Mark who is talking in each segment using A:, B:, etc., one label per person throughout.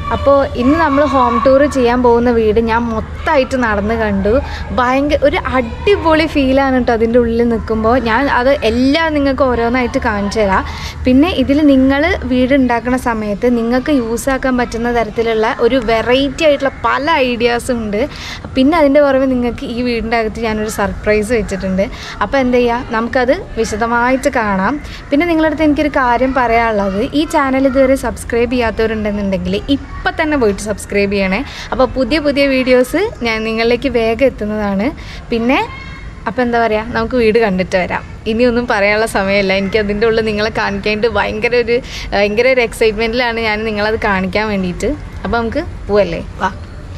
A: അപ്പോൾ ഇന്ന് നമ്മൾ ഹോം ടൂർ ചെയ്യാൻ പോകുന്ന വീട് ഞാൻ മൊത്തമായിട്ട് നടന്ന് കണ്ടു ഭയങ്കര ഒരു അടിപൊളി ഫീലാണ് കേട്ടോ അതിൻ്റെ ഉള്ളിൽ നിൽക്കുമ്പോൾ ഞാൻ അത് എല്ലാം നിങ്ങൾക്ക് ഓരോന്നായിട്ട് കാണിച്ചു തരാം പിന്നെ ഇതിൽ നിങ്ങൾ വീട് ഉണ്ടാക്കുന്ന സമയത്ത് നിങ്ങൾക്ക് യൂസ് ആക്കാൻ പറ്റുന്ന തരത്തിലുള്ള ഒരു വെറൈറ്റി ആയിട്ടുള്ള പല ഐഡിയാസും ഉണ്ട് പിന്നെ അതിൻ്റെ പുറമെ നിങ്ങൾക്ക് ഈ വീടിൻ്റെ അകത്ത് ഞാനൊരു സർപ്രൈസ് വെച്ചിട്ടുണ്ട് അപ്പോൾ എന്താ ചെയ്യുക നമുക്കത് വിശദമായിട്ട് കാണാം പിന്നെ നിങ്ങളുടെ അടുത്ത് എനിക്കൊരു കാര്യം പറയാനുള്ളത് ഈ ചാനൽ ഇതുവരെ സബ്സ്ക്രൈബ് ചെയ്യാത്തവരുണ്ടെന്നുണ്ടെങ്കിൽ ഇപ്പം തന്നെ പോയിട്ട് സബ്സ്ക്രൈബ് ചെയ്യണേ അപ്പോൾ പുതിയ പുതിയ വീഡിയോസ് ഞാൻ നിങ്ങളിലേക്ക് വേഗം എത്തുന്നതാണ് പിന്നെ അപ്പോൾ എന്താ പറയുക നമുക്ക് വീട് കണ്ടിട്ട് വരാം ഇനിയൊന്നും പറയാനുള്ള സമയമില്ല എനിക്ക് അതിൻ്റെ ഉള്ളിൽ നിങ്ങളെ കാണിക്കാനായിട്ട് ഭയങ്കര ഒരു ഭയങ്കര ഒരു എക്സൈറ്റ്മെൻറ്റിലാണ് ഞാൻ നിങ്ങളത് കാണിക്കാൻ വേണ്ടിയിട്ട് അപ്പോൾ നമുക്ക് പോവല്ലേ വാ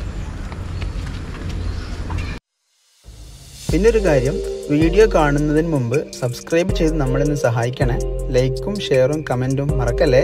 B: പിന്നെ ഒരു കാര്യം വീഡിയോ കാണുന്നതിന് മുമ്പ് സബ്സ്ക്രൈബ് ചെയ്ത് നമ്മളിന്ന് സഹായിക്കണേ ലൈക്കും ഷെയറും കമൻറ്റും മറക്കല്ലേ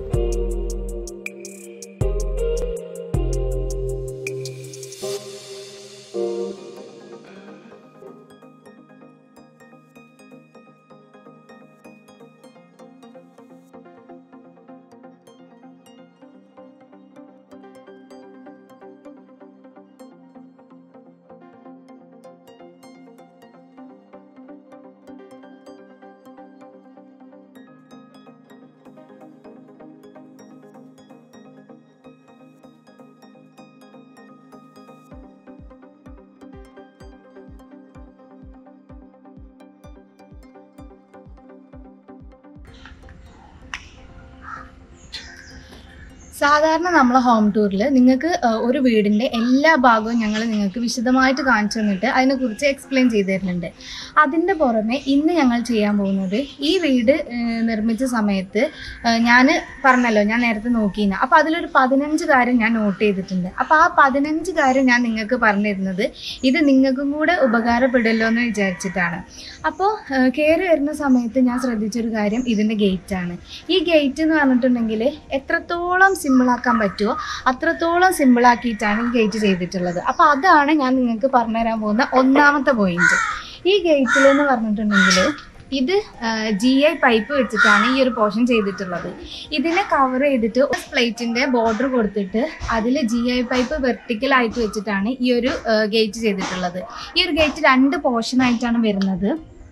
A: സാധാരണ നമ്മളെ ഹോം ടൂറിൽ നിങ്ങൾക്ക് ഏഹ്, ഒരു വീടിൻ്റെ എല്ലാ ഭാഗവും ഞങ്ങൾ നിങ്ങൾക്ക് വിശദമായിട്ട് കാണിച്ചു തന്നിട്ട് അതിനെക്കുറിച്ച് എക്സ്പ്ലെയിൻ ചെയ്തു തരുന്നുണ്ട് അതിൻ്റെ പുറമെ ഇന്ന് ഞങ്ങൾ ചെയ്യാൻ പോകുന്നത് ഈ വീട് ഏഹ്, നിർമ്മിച്ച സമയത്ത് ഞാൻ പറഞ്ഞല്ലോ ഞാൻ നേരത്തെ നോക്കിയിരുന്നു അപ്പോൾ അതിലൊരു പതിനഞ്ച് കാര്യം ഞാൻ നോട്ട് ചെയ്തിട്ടുണ്ട് അപ്പോൾ ആ പതിനഞ്ച് കാര്യം ഞാൻ നിങ്ങൾക്ക് പറഞ്ഞു തരുന്നത് ഇത് നിങ്ങൾക്കും കൂടെ ഉപകാരപ്പെടുമല്ലോ എന്ന് വിചാരിച്ചിട്ടാണ് അപ്പോൾ കയറി വരുന്ന സമയത്ത് ഞാൻ ശ്രദ്ധിച്ചൊരു കാര്യം ഇതിൻ്റെ ഗേറ്റാണ് ഈ ഗേറ്റ് എന്ന് പറഞ്ഞിട്ടുണ്ടെങ്കിൽ എത്രത്തോളം സിമ്പിളാക്കാൻ പറ്റുമോ അത്രത്തോളം സിമ്പിളാക്കിയിട്ടാണ് ഈ ഗേറ്റ് ചെയ്തിട്ടുള്ളത് അപ്പോൾ അതാണ് ഞാൻ നിങ്ങൾക്ക് പറഞ്ഞുതരാൻ പോകുന്ന ഒന്നാമത്തെ പോയിന്റ് ഈ ഗേറ്റിൽ എന്ന് പറഞ്ഞിട്ടുണ്ടെങ്കിൽ ഇത് ജി ഐ പൈപ്പ് വെച്ചിട്ടാണ് ഈ ഒരു പോർഷൻ ചെയ്തിട്ടുള്ളത് ഇതിനെ കവർ ചെയ്തിട്ട് പ്ലേറ്റിന്റെ ബോർഡർ കൊടുത്തിട്ട് അതിൽ ജി ഐ പൈപ്പ് വെർട്ടിക്കൽ ആയിട്ട് വെച്ചിട്ടാണ് ഈ ഒരു ഗേറ്റ് ചെയ്തിട്ടുള്ളത് ഈ ഒരു ഗേറ്റ് രണ്ട് പോർഷൻ ആയിട്ടാണ് വരുന്നത്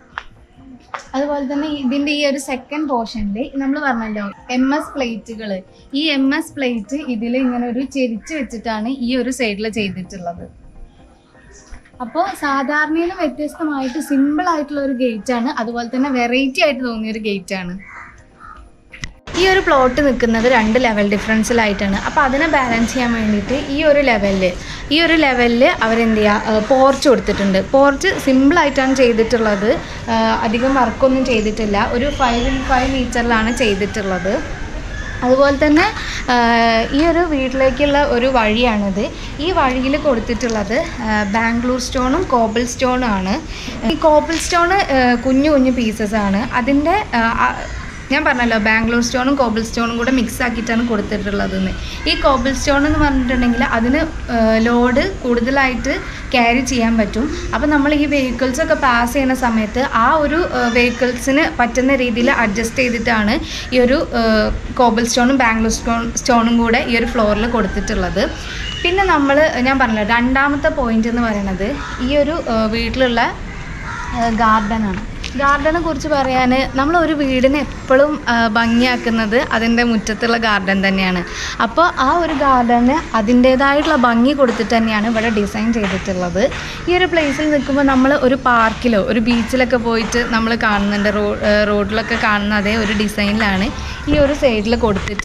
A: അതുപോലെ തന്നെ ഇതിന്റെ ഈ ഒരു സെക്കൻഡ് പോർഷനിൽ നമ്മൾ പറഞ്ഞല്ലോ എം എസ് പ്ലേറ്റുകൾ ഈ എം എസ് പ്ലേറ്റ് ഇതിൽ ഇങ്ങനെ ഒരു ചെരിച്ച് വെച്ചിട്ടാണ് ഈ ഒരു സൈഡിൽ ചെയ്തിട്ടുള്ളത് അപ്പോൾ സാധാരണയിൽ നിന്ന് വ്യത്യസ്തമായിട്ട് സിമ്പിൾ ആയിട്ടുള്ള ഒരു ഗേറ്റ് ആണ് അതുപോലെ തന്നെ വെറൈറ്റി ആയിട്ട് തോന്നിയ ഒരു ഗേറ്റ് ആണ് ഈ ഒരു പ്ലോട്ട് നിൽക്കുന്നത് രണ്ട് ലെവൽ ഡിഫറൻസിലായിട്ടാണ് അപ്പോൾ അതിനെ ബാലൻസ് ചെയ്യാൻ വേണ്ടിയിട്ട് ഈ ഒരു ലെവലിൽ ഈ ഒരു ലെവലിൽ അവരെന്ത് ചെയ്യുക പോർച്ച് കൊടുത്തിട്ടുണ്ട് പോർച്ച് സിമ്പിളായിട്ടാണ് ചെയ്തിട്ടുള്ളത് ആ, അധികം വർക്കൊന്നും ചെയ്തിട്ടില്ല ഒരു ഫൈവ് ഫൈവ് മീറ്ററിലാണ് ചെയ്തിട്ടുള്ളത് അതുപോലെ തന്നെ ആ, ഈ ഒരു വീട്ടിലേക്കുള്ള ഒരു വഴിയാണിത് ഈ വഴിയിൽ കൊടുത്തിട്ടുള്ളത് ആ, ബാംഗ്ലൂർ സ്റ്റോണും കോബിൾ സ്റ്റോണും ആണ് ഈ കോബിൾ സ്റ്റോൺ കുഞ്ഞു കുഞ്ഞു പീസസ് ആണ് അതിൻ്റെ ആ, ആ, ഞാൻ പറഞ്ഞല്ലോ ബാംഗ്ലൂർ സ്റ്റോണും കോബിൾ സ്റ്റോണും കൂടെ മിക്സ് ആക്കിയിട്ടാണ് കൊടുത്തിട്ടുള്ളതെന്ന് ഈ കോബിൾ സ്റ്റോൺ എന്ന് പറഞ്ഞിട്ടുണ്ടെങ്കിൽ അതിന് ലോഡ് കൂടുതലായിട്ട് ക്യാരി ചെയ്യാൻ പറ്റും അപ്പോൾ നമ്മൾ ഈ വെഹിക്കിൾസ് ഒക്കെ പാസ് ചെയ്യുന്ന സമയത്ത് ആ ഒരു വെഹിക്കിൾസിന് പറ്റുന്ന രീതിയിൽ അഡ്ജസ്റ്റ് ചെയ്തിട്ടാണ് ഈ ഒരു കോബിൾ സ്റ്റോണും ബാംഗ്ലൂർ സ്റ്റോൺ സ്റ്റോണും കൂടെ ഈ ഒരു ഫ്ലോറിൽ കൊടുത്തിട്ടുള്ളത് പിന്നെ നമ്മൾ ഞാൻ പറഞ്ഞല്ലോ രണ്ടാമത്തെ പോയിന്റ് എന്ന് പറയുന്നത് ഈ ഒരു ആ, വീട്ടിലുള്ള ഗാർഡനാണ് ഗാർഡനെ കുറിച്ച് പറയാൻ നമ്മൾ ഒരു വീടിനെ എപ്പോഴും ആ, ഭംഗിയാക്കുന്നത് അതിൻ്റെ മുറ്റത്തുള്ള ഗാർഡൻ തന്നെയാണ് അപ്പോൾ ആ ഒരു ഗാർഡന് അതിൻ്റേതായിട്ടുള്ള ഭംഗി കൊടുത്തിട്ട് തന്നെയാണ് ഇവിടെ ഡിസൈൻ ചെയ്തിട്ടുള്ളത് ഈ ഒരു പ്ലേസിൽ നിൽക്കുമ്പോൾ നമ്മൾ ഒരു പാർക്കിലോ ഒരു ബീച്ചിലൊക്കെ പോയിട്ട് നമ്മൾ കാണുന്നുണ്ട് റോ റോഡിലൊക്കെ കാണുന്ന അതേ ഒരു ഡിസൈനിലാണ് ഈ ഒരു സൈഡിൽ കൊടുത്തിട്ട്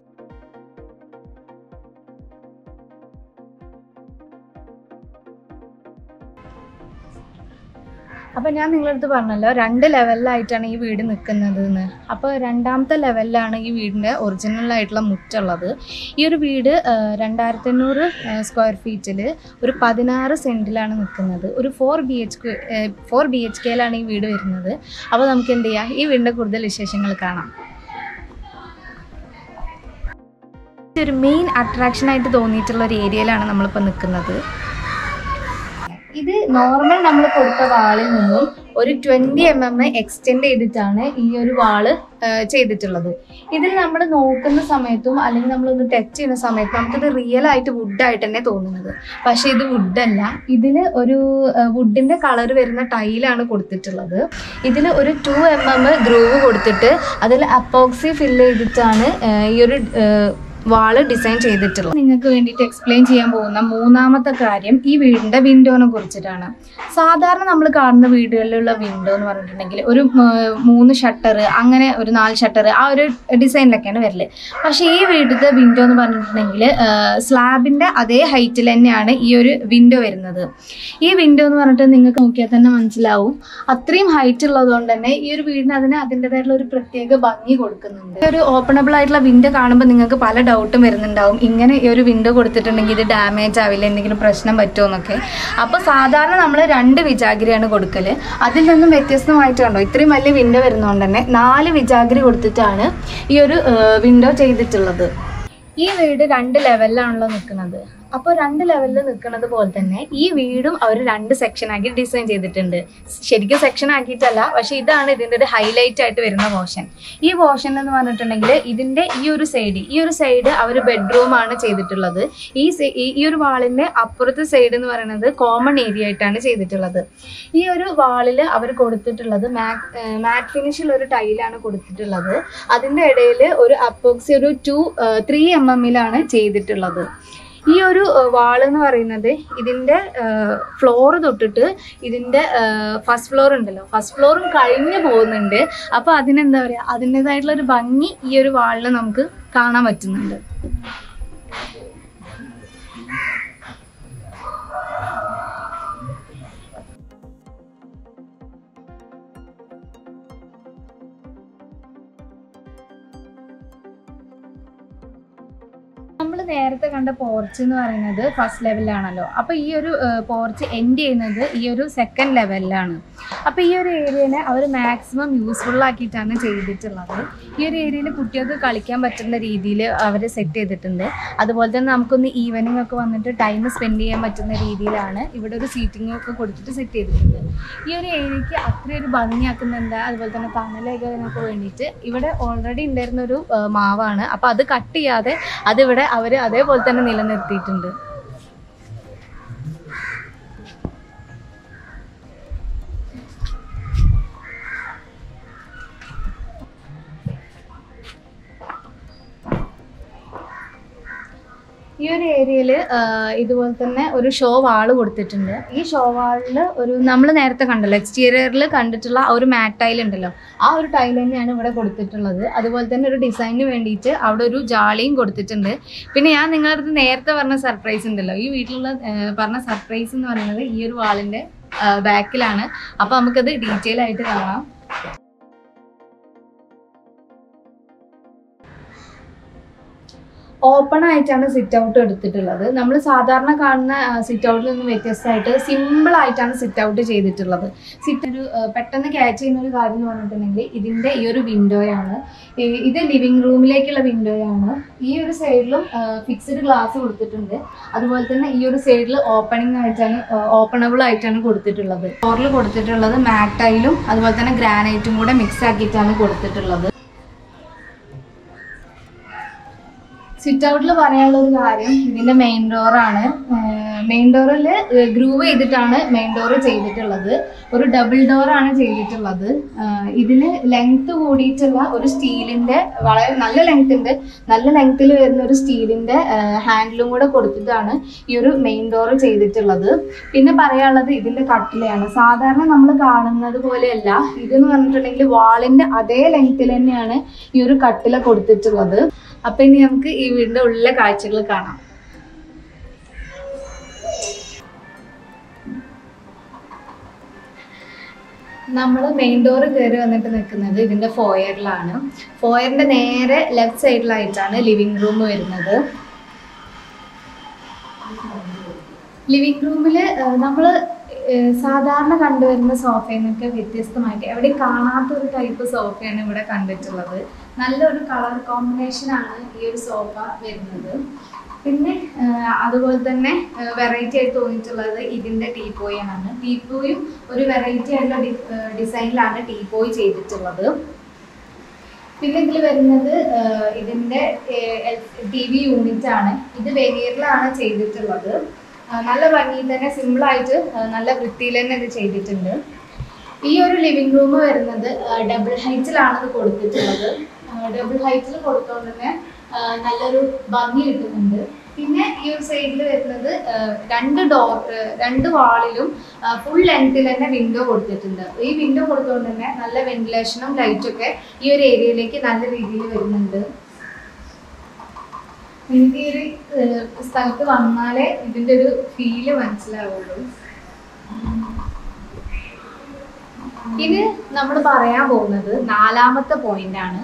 A: അപ്പോൾ ഞാൻ നിങ്ങളടുത്ത് പറഞ്ഞല്ലോ രണ്ട് ലെവലിലായിട്ടാണ് ഈ വീട് നിൽക്കുന്നത് എന്ന് അപ്പോൾ രണ്ടാമത്തെ ലെവലിലാണ് ഈ വീടിൻ്റെ ഒറിജിനൽ ആയിട്ടുള്ള മുറ്റുള്ളത് ഈ ഒരു വീട് രണ്ടായിരത്തി അഞ്ഞൂറ് സ്ക്വയർ ഫീറ്റിൽ ഒരു പതിനാറ് സെൻറ്റിലാണ് നിൽക്കുന്നത് ഒരു four B H four B H കെയിലാണ് ഈ വീട് വരുന്നത് അപ്പോൾ നമുക്ക് എന്ത് ചെയ്യാം ഈ വീടിൻ്റെ കൂടുതൽ വിശേഷങ്ങൾ കാണാം ഒരു മെയിൻ അട്രാക്ഷൻ ആയിട്ട് തോന്നിയിട്ടുള്ള ഒരു ഏരിയയിലാണ് നമ്മളിപ്പോൾ നിൽക്കുന്നത് ഇത് നോർമൽ നമ്മൾ കൊടുത്ത വാളിൽ നിന്നും ഒരു ട്വൻറ്റി എം എം എക്സ്റ്റെൻഡ് ചെയ്തിട്ടാണ് ഈ ഒരു വാള് ആ, ചെയ്തിട്ടുള്ളത് ഇതിൽ നമ്മൾ നോക്കുന്ന സമയത്തും അല്ലെങ്കിൽ നമ്മളൊന്ന് ടച്ച് ചെയ്യുന്ന സമയത്തും നമുക്കിത് റിയൽ ആയിട്ട് വുഡായിട്ട് തന്നെ തോന്നുന്നത് പക്ഷേ ഇത് വുഡല്ല ഇതിൽ ഒരു വുഡിൻ്റെ കളർ വരുന്ന ടൈലാണ് കൊടുത്തിട്ടുള്ളത് ഇതിൽ ഒരു ടു എം എം ഗ്രൂവ് കൊടുത്തിട്ട് അതിൽ അപ്പോക്സി ഫില്ല് ചെയ്തിട്ടാണ് ആ, ഈ ഒരു ആ, വാള് ഡിസൈൻ ചെയ്തിട്ടുള്ളത് നിങ്ങൾക്ക് വേണ്ടിയിട്ട് എക്സ്പ്ലെയിൻ ചെയ്യാൻ പോകുന്ന മൂന്നാമത്തെ കാര്യം ഈ വീടിന്റെ വിൻഡോനെ കുറിച്ചിട്ടാണ് സാധാരണ നമ്മൾ കാണുന്ന വീടുകളിലുള്ള വിൻഡോ എന്ന് പറഞ്ഞിട്ടുണ്ടെങ്കിൽ ഒരു ഉം, മൂന്ന് ഷട്ടർ അങ്ങനെ ഒരു നാല് ഷട്ടർ ആ ഒരു ഡിസൈനിലൊക്കെയാണ് വരല് പക്ഷേ ഈ വീട്ടിലത്തെ വിൻഡോ എന്ന് പറഞ്ഞിട്ടുണ്ടെങ്കിൽ സ്ലാബിന്റെ അതേ ഹൈറ്റിൽ തന്നെയാണ് ഈ ഒരു വിൻഡോ വരുന്നത് ഈ വിൻഡോ എന്ന് പറഞ്ഞിട്ട് നിങ്ങൾക്ക് നോക്കിയാൽ തന്നെ മനസ്സിലാവും അത്രയും ഹൈറ്റ് ഉള്ളതുകൊണ്ട് തന്നെ ഈ ഒരു വീടിന് അതിന് അതിൻ്റെതായിട്ടുള്ള ഒരു പ്രത്യേക ഭംഗി കൊടുക്കുന്നുണ്ട് ഈ ഒരു ഓപ്പണബിൾ ആയിട്ടുള്ള വിൻഡോ കാണുമ്പോൾ നിങ്ങൾക്ക് പല ഡൗട്ടും വരുന്നുണ്ടാവും ഇങ്ങനെ ഈ ഒരു വിൻഡോ കൊടുത്തിട്ടുണ്ടെങ്കിൽ ഇത് ഡാമേജ് ആവില്ല എന്തെങ്കിലും പ്രശ്നം പറ്റുമോ എന്നൊക്കെ അപ്പോൾ സാധാരണ നമ്മൾ രണ്ട് വിജാഗിരിയാണ് കൊടുക്കൽ അതിൽ നിന്നും വ്യത്യസ്തമായിട്ട് കണ്ടോ ഇത്രയും വലിയ വിൻഡോ വരുന്നതുകൊണ്ട് തന്നെ നാല് വിജാഗിരി കൊടുത്തിട്ടാണ് ഈ ഒരു വിൻഡോ ചെയ്തിട്ടുള്ളത് ഈ വീട് രണ്ട് ലെവലിലാണല്ലോ നിൽക്കുന്നത് അപ്പോൾ രണ്ട് ലെവലിൽ നിൽക്കുന്നത് പോലെ തന്നെ ഈ വീടും അവർ രണ്ട് സെക്ഷൻ ആക്കി ഡിസൈൻ ചെയ്തിട്ടുണ്ട് ശരിക്കും സെക്ഷൻ ആക്കിയിട്ടല്ല പക്ഷെ ഇതാണ് ഇതിൻ്റെ ഒരു ഹൈലൈറ്റ് ആയിട്ട് വരുന്ന പോർഷൻ ഈ പോർഷൻ എന്ന് പറഞ്ഞിട്ടുണ്ടെങ്കിൽ ഇതിൻ്റെ ഈ ഒരു സൈഡ് ഈ ഒരു സൈഡ് അവർ ബെഡ്റൂമാണ് ചെയ്തിട്ടുള്ളത് ഈ സൈ- ഈ- ഈ ഒരു വാളിൻ്റെ അപ്പുറത്തെ സൈഡ് എന്ന് പറയുന്നത് കോമൺ ഏരിയ ആയിട്ടാണ് ചെയ്തിട്ടുള്ളത് ഈ ഒരു വാളിൽ അവർ കൊടുത്തിട്ടുള്ളത് മാറ്റ് ഫിനിഷിൽ ഒരു ടൈലാണ് കൊടുത്തിട്ടുള്ളത് അതിൻ്റെ ഇടയിൽ ഒരു അപ്പോക്സി ഒരു ടു ത്രീ എം എമ്മിലാണ് ചെയ്തിട്ടുള്ളത് ഈ ഒരു വാൾ എന്ന് പറയുന്നത് ഇതിൻ്റെ ഫ്ലോർ തൊട്ടിട്ട് ഇതിൻ്റെ ഫസ്റ്റ് ഫ്ലോർ ഉണ്ടല്ലോ ഫസ്റ്റ് ഫ്ലോറും കഴിഞ്ഞു പോകുന്നുണ്ട് അപ്പോൾ അതിനെന്താ പറയുക അതിൻ്റെതായിട്ടുള്ള ഒരു ഭംഗി ഈ ഒരു വാളിൽ നമുക്ക് കാണാൻ പറ്റുന്നുണ്ട് നമ്മൾ നേരത്തെ കണ്ട പോർച്ച് എന്ന് പറയുന്നത് ഫസ്റ്റ് ലെവലിലാണല്ലോ അപ്പോൾ ഈ ഒരു പോർച്ച് എൻഡ് ചെയ്യുന്നത് ഈ ഒരു സെക്കൻഡ് ലെവലിലാണ് അപ്പോൾ ഈ ഒരു ഏരിയനെ അവർ മാക്സിമം യൂസ്ഫുൾ ആക്കിയിട്ടാണ് ചെയ്തിട്ടുള്ളത് ഈ ഒരു ഏരിയയിൽ കുട്ടികൾക്ക് കളിക്കാൻ പറ്റുന്ന രീതിയിൽ അവർ സെറ്റ് ചെയ്തിട്ടുണ്ട് അതുപോലെ തന്നെ നമുക്കൊന്ന് ഈവനിങ് ഒക്കെ വന്നിട്ട് ടൈം സ്പെൻഡ് ചെയ്യാൻ പറ്റുന്ന രീതിയിലാണ് ഇവിടെ ഒരു സീറ്റിംഗ് ഒക്കെ കൊടുത്തിട്ട് സെറ്റ് ചെയ്തിട്ടുണ്ട് ഈ ഒരു ഏരിയക്ക് അത്രയൊരു ഭംഗിയാക്കുന്നുണ്ട് അതുപോലെ തന്നെ തണലേകാനൊക്കെ വേണ്ടിയിട്ട് ഇവിടെ ഓൾറെഡി ഉണ്ടായിരുന്ന ഒരു ആ, മാവാണ് അപ്പോൾ അത് കട്ട് ചെയ്യാതെ അതിവിടെ അവർ അതേപോലെ തന്നെ നിലനിർത്തിയിട്ടുണ്ട് ഈ ഒരു ഏരിയയിൽ ഇതുപോലെ തന്നെ ഒരു ഷോ വാള് കൊടുത്തിട്ടുണ്ട് ഈ ഷോ വാളിൽ ഒരു നമ്മൾ നേരത്തെ കണ്ടല്ലോ എക്സ്റ്റീരിയറിൽ കണ്ടിട്ടുള്ള ആ ഒരു മാറ്റ് ടൈൽ ഉണ്ടല്ലോ ആ ഒരു ടൈൽ തന്നെയാണ് ഇവിടെ കൊടുത്തിട്ടുള്ളത് അതുപോലെ തന്നെ ഒരു ഡിസൈനിന് വേണ്ടിയിട്ട് അവിടെ ഒരു ജാളിയും കൊടുത്തിട്ടുണ്ട് പിന്നെ ഞാൻ നിങ്ങളുടെ അടുത്ത് നേരത്തെ പറഞ്ഞ സർപ്രൈസ് ഉണ്ടല്ലോ ഈ വീട്ടിലുള്ള ആ, പറഞ്ഞ സർപ്രൈസ് എന്ന് പറയുന്നത് ഈ ഒരു വാളിൻ്റെ ബാക്കിലാണ് അപ്പോൾ നമുക്കത് ഡീറ്റെയിൽ ആയിട്ട് കാണാം ഓപ്പൺ ആയിട്ടാണ് സിറ്റ് ഔട്ട് എടുത്തിട്ടുള്ളത് നമ്മൾ സാധാരണ കാണുന്ന സിറ്റ് ഔട്ടിൽ നിന്നും വ്യത്യസ്തമായിട്ട് സിമ്പിൾ ആയിട്ടാണ് സിറ്റ് ഔട്ട് ചെയ്തിട്ടുള്ളത് സിറ്റ് ഒരു ആ, പെട്ടെന്ന് ക്യാച്ച് ചെയ്യുന്ന ഒരു കാര്യം എന്ന് പറഞ്ഞിട്ടുണ്ടെങ്കിൽ ഇതിൻ്റെ ഈ ഒരു വിൻഡോയാണ് ഇത് ലിവിങ് റൂമിലേക്കുള്ള വിൻഡോയാണ് ഈ ഒരു സൈഡിലും ഫിക്സ്ഡ് ഗ്ലാസ് കൊടുത്തിട്ടുണ്ട് അതുപോലെ തന്നെ ഈ ഒരു സൈഡിൽ ഓപ്പണിംഗ് ആയിട്ടാണ് ഓപ്പണബിൾ ആയിട്ടാണ് കൊടുത്തിട്ടുള്ളത് ഫ്ലോറിൽ കൊടുത്തിട്ടുള്ളത് മാക്ടൈലും അതുപോലെ തന്നെ ഗ്രാനൈറ്റും കൂടെ മിക്സ് ആക്കിയിട്ടാണ് കൊടുത്തിട്ടുള്ളത് സിറ്റ് ഔട്ടിൽ പറയാനുള്ള ഒരു കാര്യം ഇതിന്റെ മെയിൻ ഡോറാണ് മെയിൻ ഡോറിൽ ഗ്രൂവ് ചെയ്തിട്ടാണ് മെയിൻ ഡോർ ചെയ്തിട്ടുള്ളത് ഒരു ഡബിൾ ഡോറാണ് ചെയ്തിട്ടുള്ളത് ഇതിന് ലെങ്ത് കൂടിയിട്ടുള്ള ഒരു സ്റ്റീലിന്റെ വളരെ നല്ല ലെങ്ത് ഉണ്ട് നല്ല ലെങ്ത്തിൽ വരുന്ന ഒരു സ്റ്റീലിന്റെ ഹാൻഡിലും കൂടെ കൊടുത്തിട്ടാണ് ഈ ഒരു മെയിൻ ഡോർ ചെയ്തിട്ടുള്ളത് പിന്നെ പറയാനുള്ളത് ഇതിന്റെ കട്ടിലയാണ് സാധാരണ നമ്മൾ കാണുന്നത് പോലെയല്ല ഇതെന്ന് പറഞ്ഞിട്ടുണ്ടെങ്കിൽ വാളിന്റെ അതേ ലെങ്ത്തിൽ തന്നെയാണ് ഈ ഒരു കട്ടില കൊടുത്തിട്ടുള്ളത് അപ്പൊ ഇനി നമുക്ക് ഈ വീടിന്റെ ഉള്ളിലെ കാഴ്ചകൾ കാണാം നമ്മൾ മെയിൻ ഡോർ കയറി വന്നിട്ട് നിൽക്കുന്നത് ഇതിന്റെ ഫോയറിലാണ് ഫോയറിന്റെ നേരെ ലെഫ്റ്റ് സൈഡിലായിട്ടാണ് ലിവിംഗ് റൂം വരുന്നത് ലിവിംഗ് റൂമിൽ നമ്മൾ സാധാരണ കണ്ടുവരുന്ന സോഫയിൽ നിന്നൊക്കെ വ്യത്യസ്തമായിട്ട് എവിടെയും കാണാത്ത ഒരു ടൈപ്പ് സോഫയാണ് ഇവിടെ കണ്ടിട്ടുള്ളത് നല്ലൊരു കളർ കോമ്പിനേഷനാണ് ഈ ഒരു സോഫ വരുന്നത് പിന്നെ ആ, അതുപോലെ തന്നെ വെറൈറ്റി ആയിട്ട് തോന്നിയിട്ടുള്ളത് ഇതിന്റെ ടീപ്പോയി ആണ് ടീപ്പോയും ഒരു വെറൈറ്റി ആയിട്ടുള്ള ഡിസൈനിലാണ് ടീപ്പോയി ചെയ്തിട്ടുള്ളത് പിന്നെ ഇതിൽ വരുന്നത് ആ, ഇതിന്റെ ടി വി യൂണിറ്റ് ആണ് ഇത് വെനീറിലാണ് ചെയ്തിട്ടുള്ളത് ആ, നല്ല ഭംഗിയിൽ തന്നെ സിമ്പിൾ ആയിട്ട് ആ, നല്ല വൃത്തിയിൽ തന്നെ ഇത് ചെയ്തിട്ടുണ്ട് ഈ ഒരു ലിവിംഗ് റൂം വരുന്നത് ഡബിൾ ഹൈറ്റിലാണ് ഇത് കൊടുത്തിട്ടുള്ളത് ഡബിൾ ഹൈറ്റിൽ കൊടുത്തോണ്ട് തന്നെ ആ, നല്ലൊരു ഭംഗി കിട്ടുന്നുണ്ട് പിന്നെ ഈ ഒരു സൈഡിൽ വരുന്നത് ആ, രണ്ട് ഡോർ രണ്ട് വാളിലും ഫുൾ ലെങ്ത്തിൽ തന്നെ വിൻഡോ കൊടുത്തിട്ടുണ്ട് ഈ വിൻഡോ കൊടുത്തുകൊണ്ട് തന്നെ നല്ല വെന്റിലേഷനും ലൈറ്റും ഒക്കെ ഈ ഒരു ഏരിയയിലേക്ക് നല്ല രീതിയിൽ വരുന്നുണ്ട് എനിക്ക് ഈ ഒരു ഏഹ്, സ്ഥലത്ത് വന്നാലേ ഇതിന്റെ ഒരു ഫീല് മനസ്സിലാവുള്ളൂ ഇനി നമ്മൾ പറയാൻ പോകുന്നത് നാലാമത്തെ പോയിന്റ് ആണ്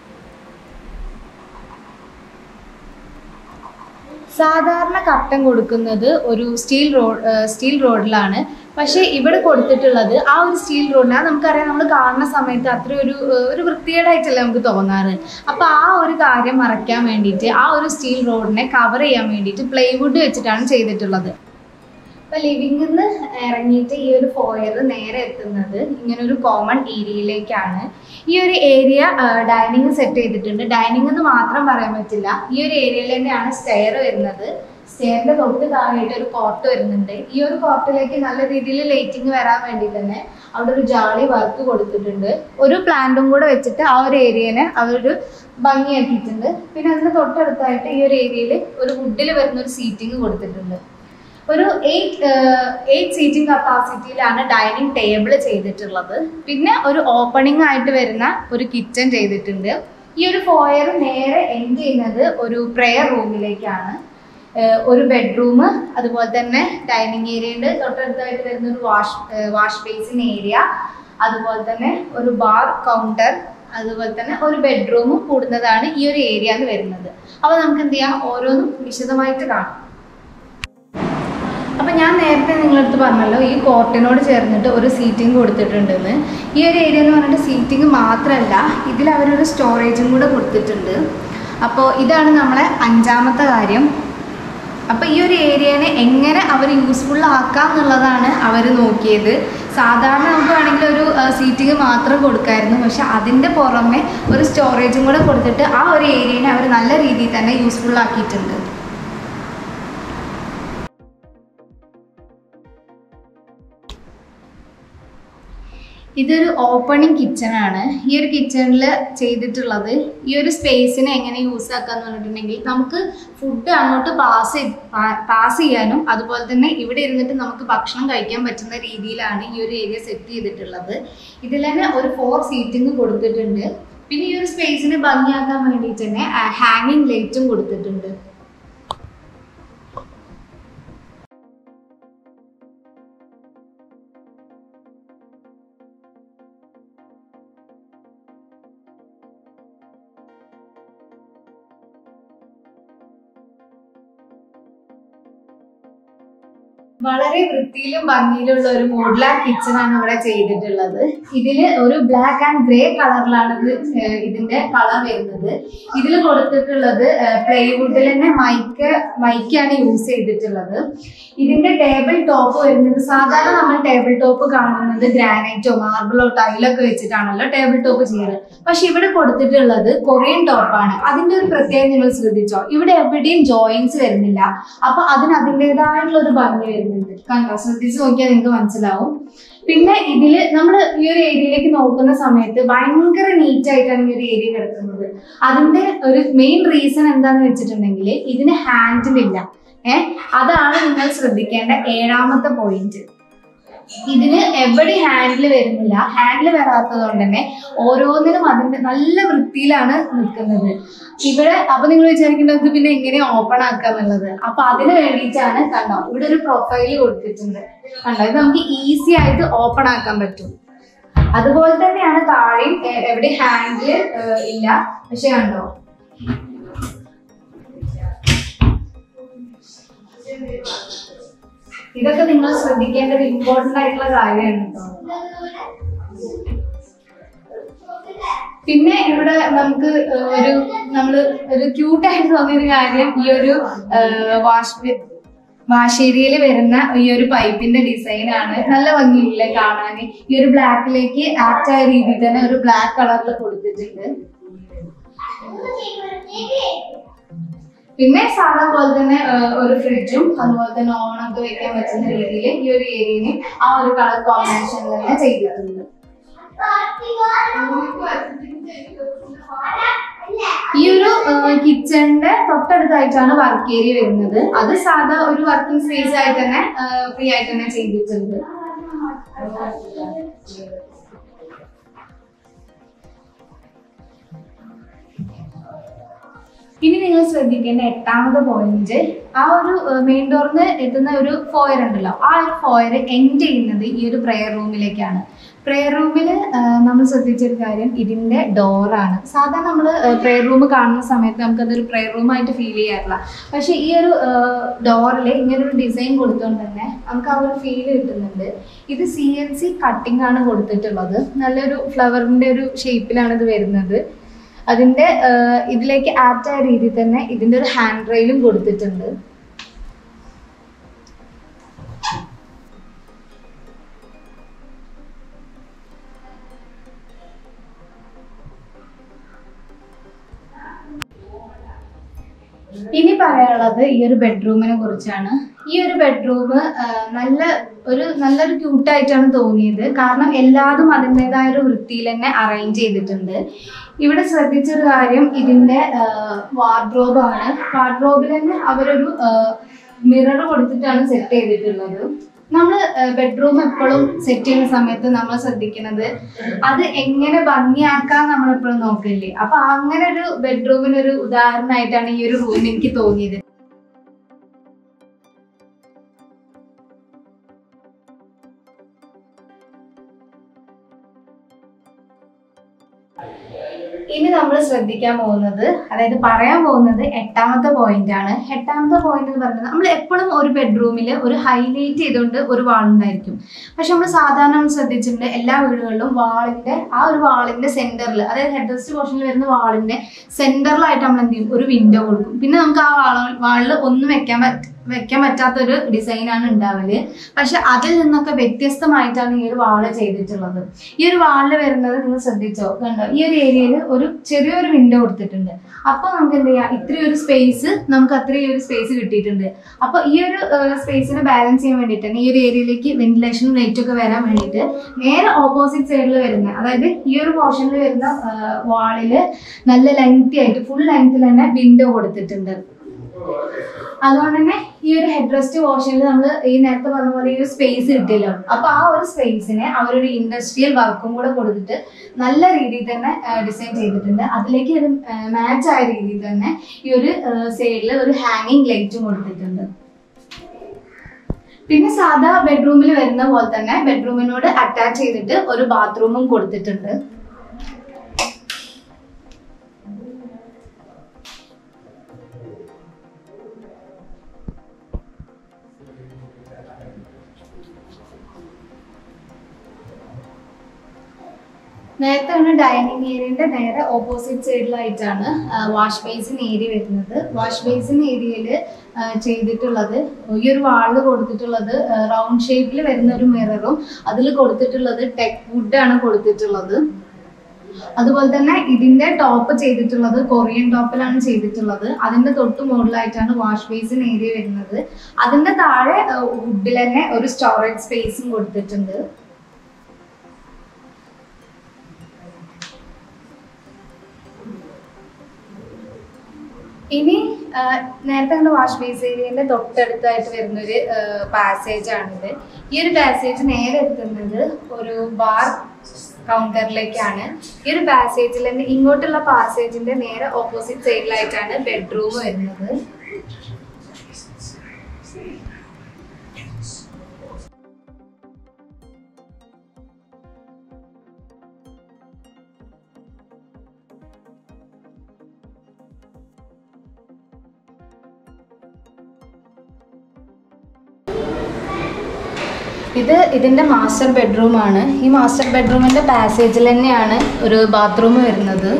A: സാധാരണ കർട്ടൻ കൊടുക്കുന്നത് ഒരു സ്റ്റീൽ റോഡ് സ്റ്റീൽ റോഡിലാണ് പക്ഷേ ഇവിടെ കൊടുത്തിട്ടുള്ളത് ആ ഒരു സ്റ്റീൽ റോഡിന് അത് നമുക്കറിയാം നമ്മൾ കാണുന്ന സമയത്ത് അത്ര ഒരു ഏഹ്, ഒരു വൃത്തികേടായിട്ടല്ല നമുക്ക് തോന്നാറ് അപ്പോൾ ആ ഒരു കാര്യം മറയ്ക്കാൻ വേണ്ടിയിട്ട് ആ ഒരു സ്റ്റീൽ റോഡിനെ കവർ ചെയ്യാൻ വേണ്ടിയിട്ട് പ്ലൈവുഡ് വെച്ചിട്ടാണ് ചെയ്തിട്ടുള്ളത് അപ്പൊ ലിവിംഗിൽ നിന്ന് ഇറങ്ങിയിട്ട് ഈ ഒരു ഫോയർ നേരെ എത്തുന്നത് ഇങ്ങനെ ഒരു കോമൺ ഏരിയയിലേക്കാണ് ഈ ഒരു ഏരിയ ഡൈനിങ് സെറ്റ് ചെയ്തിട്ടുണ്ട് ഡൈനിങ് എന്ന് മാത്രം പറയാൻ പറ്റില്ല ഈ ഒരു ഏരിയയിൽ തന്നെയാണ് സ്റ്റെയർ വരുന്നത് സ്റ്റെയറിന്റെ തൊട്ട് താഴെയായിട്ട് ഒരു കോർട്ട് വരുന്നുണ്ട് ഈ ഒരു കോർട്ടിലേക്ക് നല്ല രീതിയിൽ ലൈറ്റിംഗ് വരാൻ വേണ്ടി തന്നെ അവിടെ ഒരു ജാളി വർക്ക് കൊടുത്തിട്ടുണ്ട് ഒരു പ്ലാന്റും കൂടെ വെച്ചിട്ട് ആ ഒരു ഏരിയനെ അവരൊരു ഭംഗിയാക്കിയിട്ടുണ്ട് പിന്നെ അതിന് തൊട്ടടുത്തായിട്ട് ഈ ഒരു ഏരിയയിൽ ഒരു വുഡിൽ വരുന്ന ഒരു സീറ്റിംഗ് കൊടുത്തിട്ടുണ്ട് ഒരു എയ്റ്റ് എയ്റ്റ് സീറ്റിംഗ് കപ്പാസിറ്റിയിലാണ് ഡൈനിങ് ടേബിൾ ചെയ്തിട്ടുള്ളത് പിന്നെ ഒരു ഓപ്പണിംഗ് ആയിട്ട് വരുന്ന ഒരു കിച്ചൺ ചെയ്തിട്ടുണ്ട് ഈ ഒരു ഫോയർ നേരെ എൻഡ് ചെയ്യുന്നത് ഒരു പ്രെയർ റൂമിലേക്കാണ് ഏഹ് ഒരു ബെഡ്റൂം അതുപോലെ തന്നെ ഡൈനിങ് ഏരിയ ഉണ്ട് തൊട്ടടുത്തായിട്ട് വരുന്ന ഒരു വാഷ് വാഷ് ബേസിൻ ഏരിയ അതുപോലെ തന്നെ ഒരു ബാർ കൗണ്ടർ അതുപോലെ തന്നെ ഒരു ബെഡ്റൂമും കൂടുന്നതാണ് ഈ ഒരു ഏരിയ എന്ന് വരുന്നത് അപ്പോൾ നമുക്ക് എന്ത് ചെയ്യാം ഓരോന്നും വിശദമായിട്ട് കാണാം അപ്പം ഞാൻ നേരത്തെ നിങ്ങളടുത്ത് പറഞ്ഞല്ലോ ഈ കോർട്ടിനോട് ചേർന്നിട്ട് ഒരു സീറ്റിംഗ് കൊടുത്തിട്ടുണ്ടെന്ന് ഈ ഒരു ഏരിയ എന്ന് പറഞ്ഞിട്ട് സീറ്റിംഗ് മാത്രമല്ല ഇതിൽ അവരൊരു സ്റ്റോറേജും കൂടെ കൊടുത്തിട്ടുണ്ട് അപ്പോൾ ഇതാണ് നമ്മളെ അഞ്ചാമത്തെ കാര്യം അപ്പോൾ ഈ ഒരു ഏരിയനെ എങ്ങനെ അവർ യൂസ്ഫുൾ ആക്കാം എന്നുള്ളതാണ് അവർ നോക്കിയത് സാധാരണ നമുക്ക് വേണമെങ്കിൽ ഒരു സീറ്റിംഗ് മാത്രം കൊടുക്കായിരുന്നു പക്ഷെ അതിൻ്റെ പുറമെ ഒരു സ്റ്റോറേജും കൂടെ കൊടുത്തിട്ട് ആ ഒരു ഏരിയനെ അവർ നല്ല രീതിയിൽ തന്നെ യൂസ്ഫുൾ ആക്കിയിട്ടുണ്ട് ഇതൊരു ഓപ്പണിംഗ് കിച്ചൺ ആണ് ഈ ഒരു കിച്ചണിൽ ചെയ്തിട്ടുള്ളത് ഈ ഒരു സ്പേസിനെ എങ്ങനെ യൂസ് ആക്കാന്ന് പറഞ്ഞിട്ടുണ്ടെങ്കിൽ നമുക്ക് ഫുഡ് അങ്ങോട്ട് പാസ് പാസ് ചെയ്യാനും അതുപോലെ തന്നെ ഇവിടെ ഇരുന്നിട്ട് നമുക്ക് ഭക്ഷണം കഴിക്കാൻ പറ്റുന്ന രീതിയിലാണ് ഈ ഒരു ഏരിയ സെറ്റ് ചെയ്തിട്ടുള്ളത് ഇതിൽ തന്നെ ഒരു ഫോർ സീറ്റിംഗ് കൊടുത്തിട്ടുണ്ട് പിന്നെ ഈ ഒരു സ്പേസിനെ ഭംഗിയാക്കാൻ വേണ്ടിയിട്ട് തന്നെ ഹാങ്ങിങ് ലൈറ്റും കൊടുത്തിട്ടുണ്ട് വളരെ വൃത്തിയിലും ഭംഗിയിലുള്ള ഒരു മോഡുലാർ കിച്ചൺ ആണ് ഇവിടെ ചെയ്തിട്ടുള്ളത് ഇതില് ഒരു ബ്ലാക്ക് ആൻഡ് ഗ്രേ കളറിലാണ് ഇത് ഏഹ് ഇതിന്റെ കളർ വരുന്നത് ഇതിൽ കൊടുത്തിട്ടുള്ളത് പ്ലൈവുഡിൽ തന്നെ മൈക്ക് മൈക്കാണ് യൂസ് ചെയ്തിട്ടുള്ളത് ഇതിന്റെ ടേബിൾ ടോപ്പ് വരുന്നത് സാധാരണ നമ്മൾ ടേബിൾ ടോപ്പ് കാണുന്നത് ഗ്രാനൈറ്റോ മാർബിളോ ടൈലൊക്കെ വെച്ചിട്ടാണല്ലോ ടേബിൾ ടോപ്പ് ചെയ്യാറ് പക്ഷെ ഇവിടെ കൊടുത്തിട്ടുള്ളത് കൊറിയൻ ടോപ്പാണ് അതിന്റെ ഒരു പ്രത്യേകത നിങ്ങൾ ശ്രദ്ധിച്ചോ ഇവിടെ എവിടെയും ജോയിൻസ് വരുന്നില്ല അപ്പൊ അതിന് അതിൻ്റെതായിട്ടുള്ള ഒരു ഭംഗി വരുന്നുണ്ട് കണ്ടോ ശ്രദ്ധിച്ച് നോക്കിയാൽ നിങ്ങൾക്ക് മനസ്സിലാവും പിന്നെ ഇതില് നമ്മൾ ഈ ഒരു ഏരിയയിലേക്ക് നോക്കുന്ന സമയത്ത് ഭയങ്കര നീറ്റ് ആയിട്ടാണ് ഈ ഒരു ഏരിയ കിടക്കുന്നത് അതിന്റെ ഒരു മെയിൻ റീസൺ എന്താന്ന് വെച്ചിട്ടുണ്ടെങ്കിൽ ഇതിന് ഹാൻഡിലില്ല ഏഹ് അതാണ് നിങ്ങൾ ശ്രദ്ധിക്കേണ്ട ഏഴാമത്തെ പോയിന്റ് ഇതിന് എവിടെ ഹാൻഡിൽ വരുന്നില്ല ഹാൻഡിൽ വരാത്തത് കൊണ്ട് തന്നെ ഓരോന്നിനും അതിന്റെ നല്ല വൃത്തിയിലാണ് നിൽക്കുന്നത് ഇവിടെ അപ്പൊ നിങ്ങൾ വിചാരിക്കേണ്ടത് പിന്നെ എങ്ങനെ ഓപ്പൺ ആക്കാന്നുള്ളത് അപ്പൊ അതിന് വേണ്ടിയിട്ടാണ് കണ്ടോ ഇവിടെ ഒരു പ്രൊഫൈൽ കൊടുത്തിട്ടുണ്ട് കണ്ടോ ഇത് നമുക്ക് ഈസി ആയിട്ട് ഓപ്പൺ ആക്കാൻ പറ്റും അതുപോലെ തന്നെയാണ് താഴെയും എ- എവിടെ ഹാൻഡിൽ ഇല്ല പക്ഷെ കണ്ടോ ഇതൊക്കെ നിങ്ങൾ ശ്രദ്ധിക്കേണ്ടത് ഇമ്പോർട്ടന്റ് ആയിട്ടുള്ള കാര്യമാണ് കേട്ടോ പിന്നെ ഇവിടെ നമുക്ക് ഏഹ്, ഒരു നമ്മള് ഒരു ക്യൂട്ടായിട്ട് തോന്നിയൊരു കാര്യം ഈ ഒരു വാഷ് വാഷ് ഏരിയയിൽ വരുന്ന ഈ ഒരു പൈപ്പിന്റെ ഡിസൈൻ ആണ് നല്ല ഭംഗിയില്ലേ കാണാൻ ഈ ഒരു ബ്ലാക്കിലേക്ക് ആപ്റ്റ് ആയ രീതിയിൽ തന്നെ ഒരു ബ്ലാക്ക് കളറിൽ കൊടുത്തിട്ടുണ്ട് പിന്നെ സാധാ പോലെ തന്നെ ഏഹ്, ഒരു ഫ്രിഡ്ജും അതുപോലെ തന്നെ ഓണൊക്കെ വെക്കാൻ പറ്റുന്ന രീതിയിൽ ഈ ഒരു ഏരിയയിൽ ആ ഒരു കളർ കോമ്പിനേഷൻ തന്നെ ചെയ്തിട്ടുണ്ട് ഈ ഒരു കിച്ചണിന്റെ തൊട്ടടുത്തായിട്ടാണ് വർക്ക് ഏരിയ വരുന്നത് അത് സാധാ ഒരു വർക്കിംഗ് സ്പേസ് ആയിട്ട് തന്നെ ഫ്രീ ആയിട്ട് തന്നെ ചെയ്തിട്ടുണ്ട് ഇനി നിങ്ങൾ ശ്രദ്ധിക്കേണ്ട എട്ടാമത്തെ പോയിന്റ് ആ ഒരു മെയിൻ ഡോറിന് എത്തുന്ന ഒരു ഫോയർ ഉണ്ടല്ലോ ആ ഒരു ഫോയർ എൻഡ് ചെയ്യുന്നത് ഈ ഒരു പ്രെയർ റൂമിലേക്കാണ് പ്രെയർ റൂമിൽ നമ്മൾ ശ്രദ്ധിച്ചൊരു കാര്യം ഇതിന്റെ ഡോറാണ് സാധാരണ നമ്മൾ പ്രെയർ റൂം കാണുന്ന സമയത്ത് നമുക്ക് അതൊരു പ്രെയർ റൂമായിട്ട് ഫീൽ ചെയ്യാറില്ല പക്ഷെ ഈ ഒരു ഡോറിൽ ഇങ്ങനെ ഒരു ഡിസൈൻ കൊടുത്തുകൊണ്ട് തന്നെ നമുക്ക് ആ ഒരു ഫീൽ കിട്ടുന്നുണ്ട് ഇത് സി എൻ സി കട്ടിംഗ് ആണ് കൊടുത്തിട്ടുള്ളത് നല്ലൊരു ഫ്ലവറിന്റെ ഒരു ഷേപ്പിലാണ് ഇത് വരുന്നത് അതിന്റെ ആഹ് ഇതിലേക്ക് ആപ്റ്റ് ആയ രീതിയിൽ തന്നെ ഇതിന്റെ ഒരു ഹാൻഡ് റെയിലും കൊടുത്തിട്ടുണ്ട് ഇനി പറയാനുള്ളത് ഈ ഒരു ബെഡ്റൂമിനെ കുറിച്ചാണ് ഈ ഒരു ബെഡ്റൂം നല്ല ഒരു നല്ലൊരു ക്യൂട്ടായിട്ടാണ് തോന്നിയത് കാരണം എല്ലാതും അതിൻ്റെതായ ഒരു വൃത്തിയിൽ തന്നെ അറേഞ്ച് ചെയ്തിട്ടുണ്ട് ഇവിടെ ശ്രദ്ധിച്ചൊരു കാര്യം ഇതിന്റെ വാർഡ്രോബാണ് വാർഡ്രോബിൽ തന്നെ അവരൊരു മിറർ കൊടുത്തിട്ടാണ് സെറ്റ് ചെയ്തിട്ടുള്ളത് നമ്മൾ ബെഡ്റൂം എപ്പോഴും സെറ്റ് ചെയ്യുന്ന സമയത്ത് നമ്മൾ ശ്രദ്ധിക്കുന്നത് അത് എങ്ങനെ ഭംഗിയാക്കാൻ നമ്മൾ എപ്പോഴും നോക്കില്ലേ അപ്പൊ അങ്ങനെ ഒരു ബെഡ്റൂമിനൊരു ഉദാഹരണമായിട്ടാണ് ഈ ഒരു റൂം എനിക്ക് തോന്നിയത് ഇനി നമ്മൾ ശ്രദ്ധിക്കാൻ പോകുന്നത് അതായത് പറയാൻ പോകുന്നത് എട്ടാമത്തെ പോയിന്റ് ആണ് എട്ടാമത്തെ പോയിന്റ് എന്ന് പറയുന്നത് നമ്മൾ എപ്പോഴും ഒരു ബെഡ്റൂമിൽ ഒരു ഹൈലൈറ്റ് ചെയ്തുകൊണ്ട് ഒരു വാൾ ഉണ്ടായിരിക്കും പക്ഷെ നമ്മൾ സാധാരണ നമ്മൾ ശ്രദ്ധിച്ചിട്ടുണ്ട് എല്ലാ വീടുകളിലും വാളിന്റെ ആ ഒരു വാളിന്റെ സെന്ററിൽ അതായത് ഹെഡ് റെസ്റ്റ് പോർഷനിൽ വരുന്ന വാളിന്റെ സെന്ററിലായിട്ട് നമ്മൾ എന്ത് ചെയ്യും ഒരു വിൻഡോ കൊടുക്കും പിന്നെ നമുക്ക് ആ വാള വാളിൽ ഒന്നും വെക്കാൻ പറ്റ വെക്കാൻ പറ്റാത്തൊരു ഡിസൈനാണ് ഉണ്ടാവല് പക്ഷെ അതിൽ നിന്നൊക്കെ വ്യത്യസ്തമായിട്ടാണ് ഈ ഒരു വാള് ചെയ്തിട്ടുള്ളത് ഈ ഒരു വാളിൽ വരുന്നത് നിങ്ങൾ ശ്രദ്ധിച്ചോ കണ്ടോ ഈ ഒരു ഏരിയയിൽ ഒരു ചെറിയൊരു വിൻഡോ കൊടുത്തിട്ടുണ്ട് അപ്പൊ നമുക്ക് എന്ത് ചെയ്യാം ഇത്രയും ഒരു സ്പേസ് നമുക്ക് അത്രയും ഒരു സ്പേസ് കിട്ടിയിട്ടുണ്ട് അപ്പൊ ഈ ഒരു സ്പേസിനെ ബാലൻസ് ചെയ്യാൻ വേണ്ടിയിട്ട് ഈ ഒരു ഏരിയയിലേക്ക് വെന്റിലേഷനും ലൈറ്റും ഒക്കെ വരാൻ വേണ്ടിയിട്ട് നേരെ ഓപ്പോസിറ്റ് സൈഡിൽ വരുന്ന അതായത് ഈ ഒരു പോർഷനിൽ വരുന്ന വാളില് നല്ല ലെങ്തി ആയിട്ട് ഫുൾ ലെങ്ത്തിൽ തന്നെ വിൻഡോ കൊടുത്തിട്ടുണ്ട് അതുകൊണ്ട് തന്നെ ഈ ഒരു ഹെഡ് റെസ്റ്റ് പോർഷനിൽ നമ്മൾ ഈ നേരത്തെ പറഞ്ഞ പോലെ ഈ ഒരു സ്പേസ് കിട്ടിയല്ലോ അപ്പൊ ആ ഒരു സ്പേസിനെ അവരൊരു ഇൻഡസ്ട്രിയൽ വർക്കും കൂടെ കൊടുത്തിട്ട് നല്ല രീതിയിൽ തന്നെ ഡിസൈൻ ചെയ്തിട്ടുണ്ട് അതിലേക്ക് ഒരു മാച്ച് ആയ രീതിയിൽ തന്നെ ഈ ഒരു സൈഡിൽ ഒരു ഹാങ്ങിങ് ലൈറ്റും കൊടുത്തിട്ടുണ്ട് പിന്നെ സാധാ ബെഡ്റൂമിൽ വരുന്ന പോലെ തന്നെ ബെഡ്റൂമിനോട് അറ്റാച്ച് ചെയ്തിട്ട് ഒരു ബാത്റൂമും കൊടുത്തിട്ടുണ്ട് നേരത്തെ ആണ് ഡൈനിങ് ഏരിയന്റെ നേരെ ഓപ്പോസിറ്റ് സൈഡിലായിട്ടാണ് വാഷ് ബേസിൻ ഏരിയ വരുന്നത് വാഷ് ബേസിൻ ഏരിയയിൽ ചെയ്തിട്ടുള്ളത് ഈ ഒരു വാളിൽ കൊടുത്തിട്ടുള്ളത് റൗണ്ട് ഷേപ്പിൽ വരുന്ന ഒരു മിററും അതിൽ കൊടുത്തിട്ടുള്ളത് ടെക് വുഡാണ് കൊടുത്തിട്ടുള്ളത് അതുപോലെ തന്നെ ഇതിന്റെ ടോപ്പ് ചെയ്തിട്ടുള്ളത് കൊറിയൻ ടോപ്പിലാണ് ചെയ്തിട്ടുള്ളത് അതിന്റെ തൊട്ട് മുകളിലായിട്ടാണ് വാഷ് ബേസിൻ ഏരിയ വരുന്നത് അതിന്റെ താഴെ വുഡിൽ തന്നെ ഒരു സ്റ്റോറേജ് സ്പേസും കൊടുത്തിട്ടുണ്ട് ഇനി ആ, നേരത്തെ കണ്ട വാഷ് ബേസ് ഏരിയന്റെ തൊട്ടടുത്തായിട്ട് വരുന്ന ഒരു പാസേജ് ആണിത് ഈ ഒരു പാസേജ് നേരെ എത്തുന്നത് ഒരു ബാർ കൗണ്ടറിലേക്കാണ് ഈ ഒരു പാസേജിൽ തന്നെ ഇങ്ങോട്ടുള്ള പാസേജിന്റെ നേരെ ഓപ്പോസിറ്റ് സൈഡിലായിട്ടാണ് ബെഡ്റൂം വരുന്നത് ഇത് ഇതിൻ്റെ മാസ്റ്റർ ബെഡ്റൂമാണ് ഈ മാസ്റ്റർ ബെഡ്റൂമിൻ്റെ പാസേജിൽ തന്നെയാണ് ഒരു ബാത്റൂം വരുന്നത്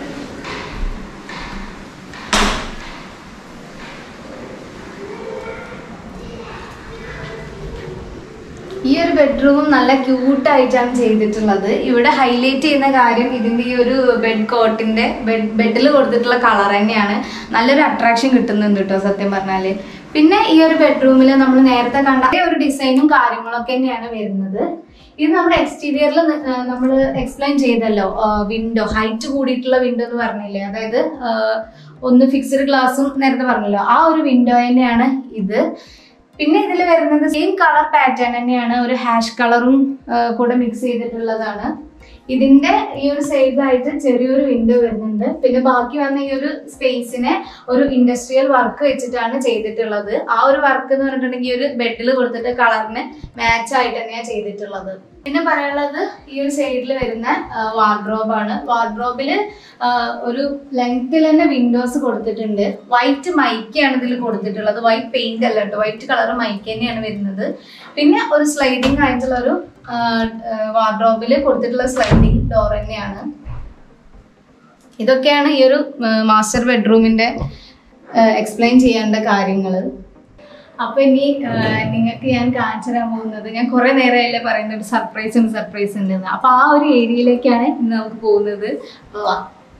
A: ഈ ഒരു ബെഡ്റൂമും നല്ല ക്യൂട്ടായിട്ടാണ് ചെയ്തിട്ടുള്ളത് ഇവിടെ ഹൈലൈറ്റ് ചെയ്യുന്ന കാര്യം ഇതിന്റെ ഈ ഒരു ബെഡ് കോട്ടിന്റെ ബെഡ് ബെഡിൽ കൊടുത്തിട്ടുള്ള കളർ തന്നെയാണ് നല്ലൊരു അട്രാക്ഷൻ കിട്ടുന്നുണ്ട് കേട്ടോ സത്യം പറഞ്ഞാല് പിന്നെ ഈ ഒരു ബെഡ്റൂമിൽ നമ്മൾ നേരത്തെ കണ്ട അതേ ഒരു ഡിസൈനും കാര്യങ്ങളൊക്കെ തന്നെയാണ് വരുന്നത് ഇത് നമ്മുടെ എക്സ്റ്റീരിയറിൽ നമ്മൾ എക്സ്പ്ലെയിൻ ചെയ്തല്ലോ വിൻഡോ ഹൈറ്റ് കൂടിയിട്ടുള്ള വിൻഡോ എന്ന് പറഞ്ഞില്ലേ അതായത് ആ, ഒന്ന് ഫിക്സ്ഡ് ഗ്ലാസും നേരത്തെ പറഞ്ഞല്ലോ ആ ഒരു വിൻഡോ തന്നെയാണ് ഇത് പിന്നെ ഇതിൽ വരുന്നത് സെയിം കളർ പാറ്റേൺ തന്നെയാണ് ഒരു ഹാഷ് കളറും കൂടെ മിക്സ് ചെയ്തിട്ടുള്ളതാണ് ഇതിന്റെ ഈ ഒരു സൈഡിലായിട്ട് ചെറിയൊരു വിൻഡോ വരുന്നുണ്ട് പിന്നെ ബാക്കി വന്ന ഈ ഒരു സ്പേസിനെ ഒരു ഇൻഡസ്ട്രിയൽ വർക്ക് വെച്ചിട്ടാണ് ചെയ്തിട്ടുള്ളത് ആ ഒരു വർക്ക് എന്ന് പറഞ്ഞിട്ടുണ്ടെങ്കിൽ ഈ ഒരു ബെഡിൽ കൊടുത്തിട്ട് കളറിന് മാച്ച് ആയിട്ട് തന്നെയാണ് ചെയ്തിട്ടുള്ളത് പിന്നെ പറയാനുള്ളത് ഈ ഒരു സൈഡിൽ വരുന്ന വാർഡ്രോബാണ് വാർഡ്രോബില് ഒരു ലെങ്ത്തിൽ തന്നെ വിൻഡോസ് കൊടുത്തിട്ടുണ്ട് വൈറ്റ് മൈക്കാണ് ഇതിൽ കൊടുത്തിട്ടുള്ളത് വൈറ്റ് പെയിന്റ് അല്ല കേട്ടോ വൈറ്റ് കളർ മൈക്ക് തന്നെയാണ് വരുന്നത് പിന്നെ ഒരു സ്ലൈഡിങ് ആയിട്ടുള്ള ഒരു വാർഡ്രോബിൽ കൊടുത്തിട്ടുള്ള സ്ലൈഡിങ് ഡോർ തന്നെയാണ് ഇതൊക്കെയാണ് ഈ ഒരു മാസ്റ്റർ ബെഡ്റൂമിന്റെ എക്സ്പ്ലെയിൻ ചെയ്യേണ്ട കാര്യങ്ങൾ അപ്പൊ ഇനി നിങ്ങൾക്ക് ഞാൻ കാണിച്ചു തരാൻ പോകുന്നത് ഞാൻ കുറെ നേരമായില്ലേ പറയുന്ന ഒരു സർപ്രൈസ് ഉണ്ട് സർപ്രൈസ് ഉണ്ട് എന്ന്. അപ്പൊ ആ ഒരു ഏരിയയിലേക്കാണ് ഇന്ന് നമുക്ക് പോകുന്നത് അപ്പൊ വാ.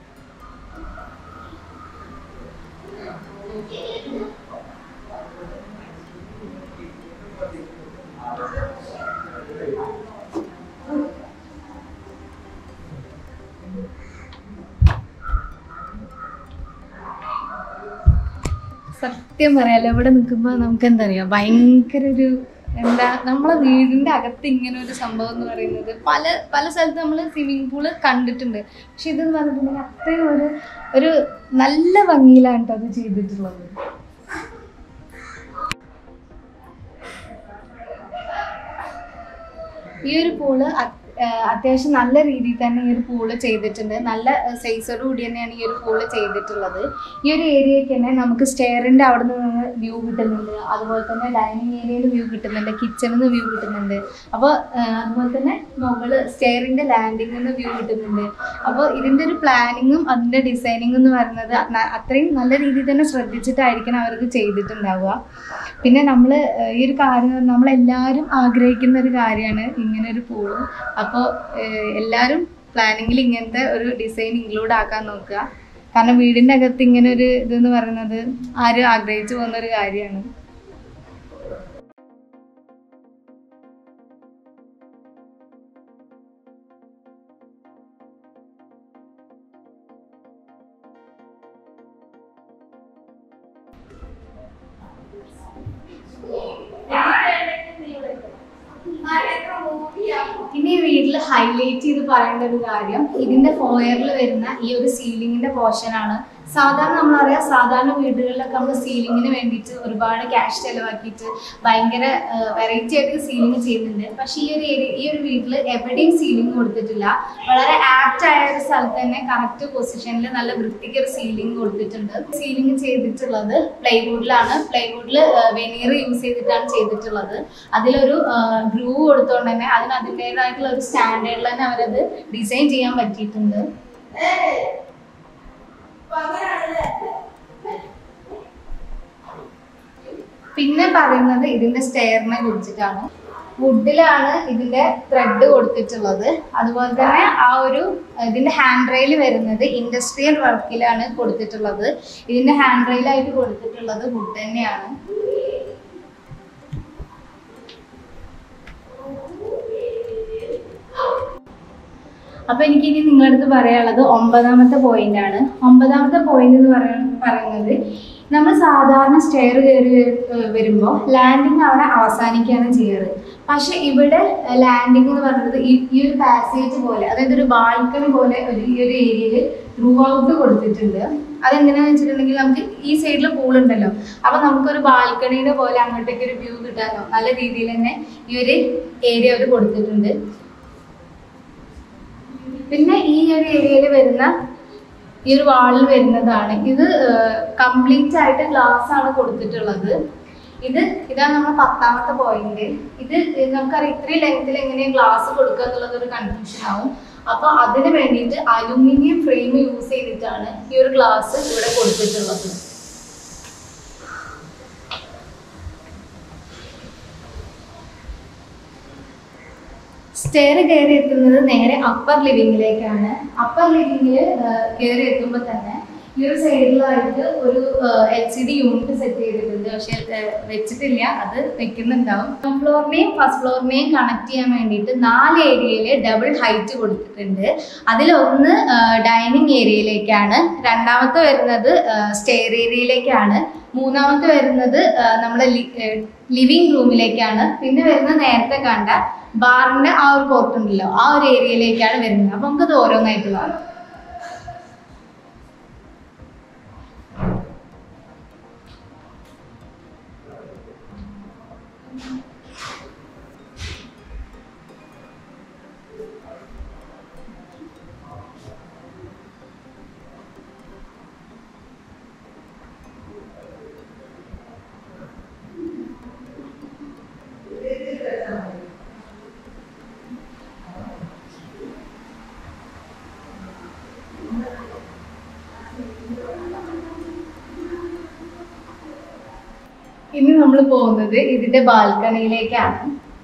A: സത്യം പറയാലോ ഇവിടെ നിൽക്കുമ്പോൾ നമുക്ക് എന്താ അറിയാ ഭയങ്കര ഒരു എന്താ നമ്മളെ വീടിന്റെ അകത്ത് ഇങ്ങനെ ഒരു സംഭവം എന്ന് പറയുന്നത് പല പല സ്ഥലത്ത് നമ്മൾ സ്വിമ്മിംഗ് പൂള് കണ്ടിട്ടുണ്ട് പക്ഷെ ഇതെന്ന് പറഞ്ഞിട്ടുണ്ടെങ്കിൽ അത്രയും ഒരു ഒരു നല്ല ഭംഗിയിലാണ് കേട്ടോ അത് ചെയ്തിട്ടുള്ളത് ഈ ഒരു പൂള് അത്- ഏഹ് അത്യാവശ്യം നല്ല രീതിയിൽ തന്നെ ഈ ഒരു പൂള് ചെയ്തിട്ടുണ്ട് നല്ല സൈസോട് കൂടി തന്നെയാണ് ഈ ഒരു പൂള് ചെയ്തിട്ടുള്ളത് ഈ ഒരു ഏരിയയ്ക്ക് തന്നെ നമുക്ക് സ്റ്റെയറിന്റെ അവിടെ നിന്ന് വ്യൂ കിട്ടുന്നുണ്ട് അതുപോലെ തന്നെ ഡൈനിങ് ഏരിയയിൽ വ്യൂ കിട്ടുന്നുണ്ട് കിച്ചണിൽ നിന്ന് വ്യൂ കിട്ടുന്നുണ്ട് അപ്പോൾ അതുപോലെ തന്നെ മുകള് സ്റ്റെയറിന്റെ ലാൻഡിങ്ങിൽ നിന്ന് വ്യൂ കിട്ടുന്നുണ്ട് അപ്പോൾ ഇതിന്റെ ഒരു പ്ലാനിങ്ങും അതിന്റെ ഡിസൈനിങ്ങും എന്ന് പറയുന്നത് ന- അത്രയും നല്ല രീതിയിൽ തന്നെ ശ്രദ്ധിച്ചിട്ടായിരിക്കണം അവരത് ചെയ്തിട്ടുണ്ടാവുക പിന്നെ നമ്മൾ ഈ ഒരു കാര്യം നമ്മളെല്ലാവരും ആഗ്രഹിക്കുന്ന ഒരു കാര്യമാണ് ഇങ്ങനെ ഒരു പൂള് അപ്പോൾ എല്ലാവരും പ്ലാനിങ്ങിൽ ഇങ്ങനത്തെ ഒരു ഡിസൈൻ ഇൻക്ലൂഡ് ആക്കാൻ നോക്കുക കാരണം വീടിൻ്റെ അകത്ത് ഇങ്ങനെ ഒരു ഇതെന്ന് പറയുന്നത് ആരും ആഗ്രഹിച്ചു പോകുന്ന ഒരു കാര്യമാണ് ഇനി ഈ വീട്ടിൽ ഹൈലൈറ്റ് ചെയ്ത് പറയേണ്ട ഒരു കാര്യം ഇതിന്റെ ഫോയറിൽ വരുന്ന ഈ ഒരു സീലിംഗിന്റെ പോർഷൻ ആണ് സാധാരണ നമ്മളറിയാം സാധാരണ വീടുകളിലൊക്കെ നമ്മൾ സീലിങ്ങിന് വേണ്ടിയിട്ട് ഒരുപാട് ക്യാഷ് ചെലവാക്കിയിട്ട് ഭയങ്കര വെറൈറ്റി ആയിട്ട് സീലിംഗ് ചെയ്യുന്നുണ്ട് പക്ഷെ ഈ ഒരു ഏരിയ ഈ ഒരു വീട്ടിൽ എവിടെയും സീലിംഗ് കൊടുത്തിട്ടില്ല വളരെ ആപ്റ്റ് ആയ ഒരു സ്ഥലത്ത് തന്നെ കറക്റ്റ് പൊസിഷനിൽ നല്ല വൃത്തിക്ക് ഒരു സീലിംഗ് കൊടുത്തിട്ടുണ്ട് സീലിംഗ് ചെയ്തിട്ടുള്ളത് പ്ലൈവുഡിലാണ് പ്ലൈവുഡിൽ വെനീർ യൂസ് ചെയ്തിട്ടാണ് ചെയ്തിട്ടുള്ളത് അതിലൊരു ഗ്രൂ കൊടുത്തുകൊണ്ട് തന്നെ അതിന് അതിൻ്റെതായിട്ടുള്ള ഒരു സ്റ്റാൻഡേർഡിൽ തന്നെ അവരത് ഡിസൈൻ ചെയ്യാൻ പറ്റിയിട്ടുണ്ട് പിന്നെ പറയുന്നത് ഇതിന്റെ സ്റ്റെയറിനെ കുറിച്ചിട്ടാണ് വുഡിലാണ് ഇതിന്റെ ത്രെഡ് കൊടുത്തിട്ടുള്ളത് അതുപോലെ തന്നെ ആ ഒരു ഇതിന്റെ ഹാൻഡ് റെയിൽ വരുന്നത് ഇൻഡസ്ട്രിയൽ വർക്കിലാണ് കൊടുത്തിട്ടുള്ളത് ഇതിന്റെ ഹാൻഡ് റെയിലായിട്ട് കൊടുത്തിട്ടുള്ളത് വുഡ് തന്നെയാണ് അപ്പൊ എനിക്ക് ഇനി നിങ്ങളുടെ അടുത്ത് പറയാനുള്ളത് ഒമ്പതാമത്തെ പോയിന്റ് ആണ് ഒമ്പതാമത്തെ പോയിന്റ് എന്ന് പറയുന്നത് പറയുന്നത് നമ്മൾ സാധാരണ സ്റ്റെയർ കയറി വരുമ്പോൾ ലാൻഡിങ് അവിടെ അവസാനിക്കുകയാണ് ചെയ്യാറ് പക്ഷെ ഇവിടെ ലാൻഡിങ് എന്ന് പറയുന്നത് ഈ ഈ ഒരു പാസേജ് പോലെ അതായത് ഒരു ബാൽക്കണി പോലെ ഒരു ഈ ഒരു ഏരിയയിൽ ത്രൂ ഔട്ട് കൊടുത്തിട്ടുണ്ട് അതെന്തിനാന്ന് വെച്ചിട്ടുണ്ടെങ്കിൽ നമുക്ക് ഈ സൈഡിൽ പൂൾ ഉണ്ടല്ലോ അപ്പൊ നമുക്കൊരു ബാൽക്കണീനെ പോലെ അങ്ങോട്ടേക്ക് ഒരു വ്യൂ കിട്ടാനോ നല്ല രീതിയിൽ തന്നെ ഈ ഒരു ഏരിയ അവർ കൊടുത്തിട്ടുണ്ട് പിന്നെ ഈ ഒരു ഏരിയയിൽ വരുന്ന ഈ ഒരു വാളിൽ വരുന്നതാണ് ഇത് കംപ്ലീറ്റ് ആയിട്ട് ഗ്ലാസ് ആണ് കൊടുത്തിട്ടുള്ളത് ഇത് ഇതാണ് നമ്മുടെ പത്താമത്തെ പോയിന്റ് ഇത് നമുക്കറിയാം ഇത്രയും ലെങ്ത്തിൽ എങ്ങനെ ഗ്ലാസ് കൊടുക്കുക എന്നുള്ളത് ഒരു കൺഫ്യൂഷൻ ആവും അപ്പൊ അതിന് വേണ്ടിയിട്ട് അലുമിനിയം ഫ്രെയിം യൂസ് ചെയ്തിട്ടാണ് ഈ ഒരു ഗ്ലാസ് ഇവിടെ കൊടുത്തിട്ടുള്ളത് സ്റ്റെയർ കയറി എത്തുന്നത് നേരെ അപ്പർ ലിവിങ്ങിലേക്കാണ് അപ്പർ ലിവിങ്ങിൽ കയറി എത്തുമ്പോൾ തന്നെ ഈ ഒരു സൈഡിലായിട്ട് ഒരു L C D unit set ചെയ്തിട്ടുണ്ട് പക്ഷെ ഏഹ്, വെച്ചിട്ടില്ല അത് വെക്കുന്നുണ്ടാവും ഗ്രൗണ്ട് ഫ്ലോറിനെയും ഫസ്റ്റ് ഫ്ലോറിനെയും കണക്ട് ചെയ്യാൻ വേണ്ടിയിട്ട് നാല് ഏരിയയിൽ ഡബിൾ ഹൈറ്റ് കൊടുത്തിട്ടുണ്ട് അതിലൊന്ന് ഡൈനിങ് ഏരിയയിലേക്കാണ് രണ്ടാമത്തെ വരുന്നത് സ്റ്റെയർ ഏരിയയിലേക്കാണ് മൂന്നാമത്തെ വരുന്നത് ആ, നമ്മുടെ ലിവിങ് റൂമിലേക്കാണ് പിന്നെ വരുന്നത് നേരത്തെ കണ്ട ബാറിന്റെ ആ ഒരു പോർട്ട് ഉണ്ടല്ലോ ആ ഒരു ഏരിയയിലേക്കാണ് വരുന്നത് അപ്പൊ നമുക്കത് ഓരോന്നായിട്ട് കാണാം ഇനി നമ്മൾ പോകുന്നത് ഇതിന്റെ ബാൽക്കണിയിലേക്കാണ്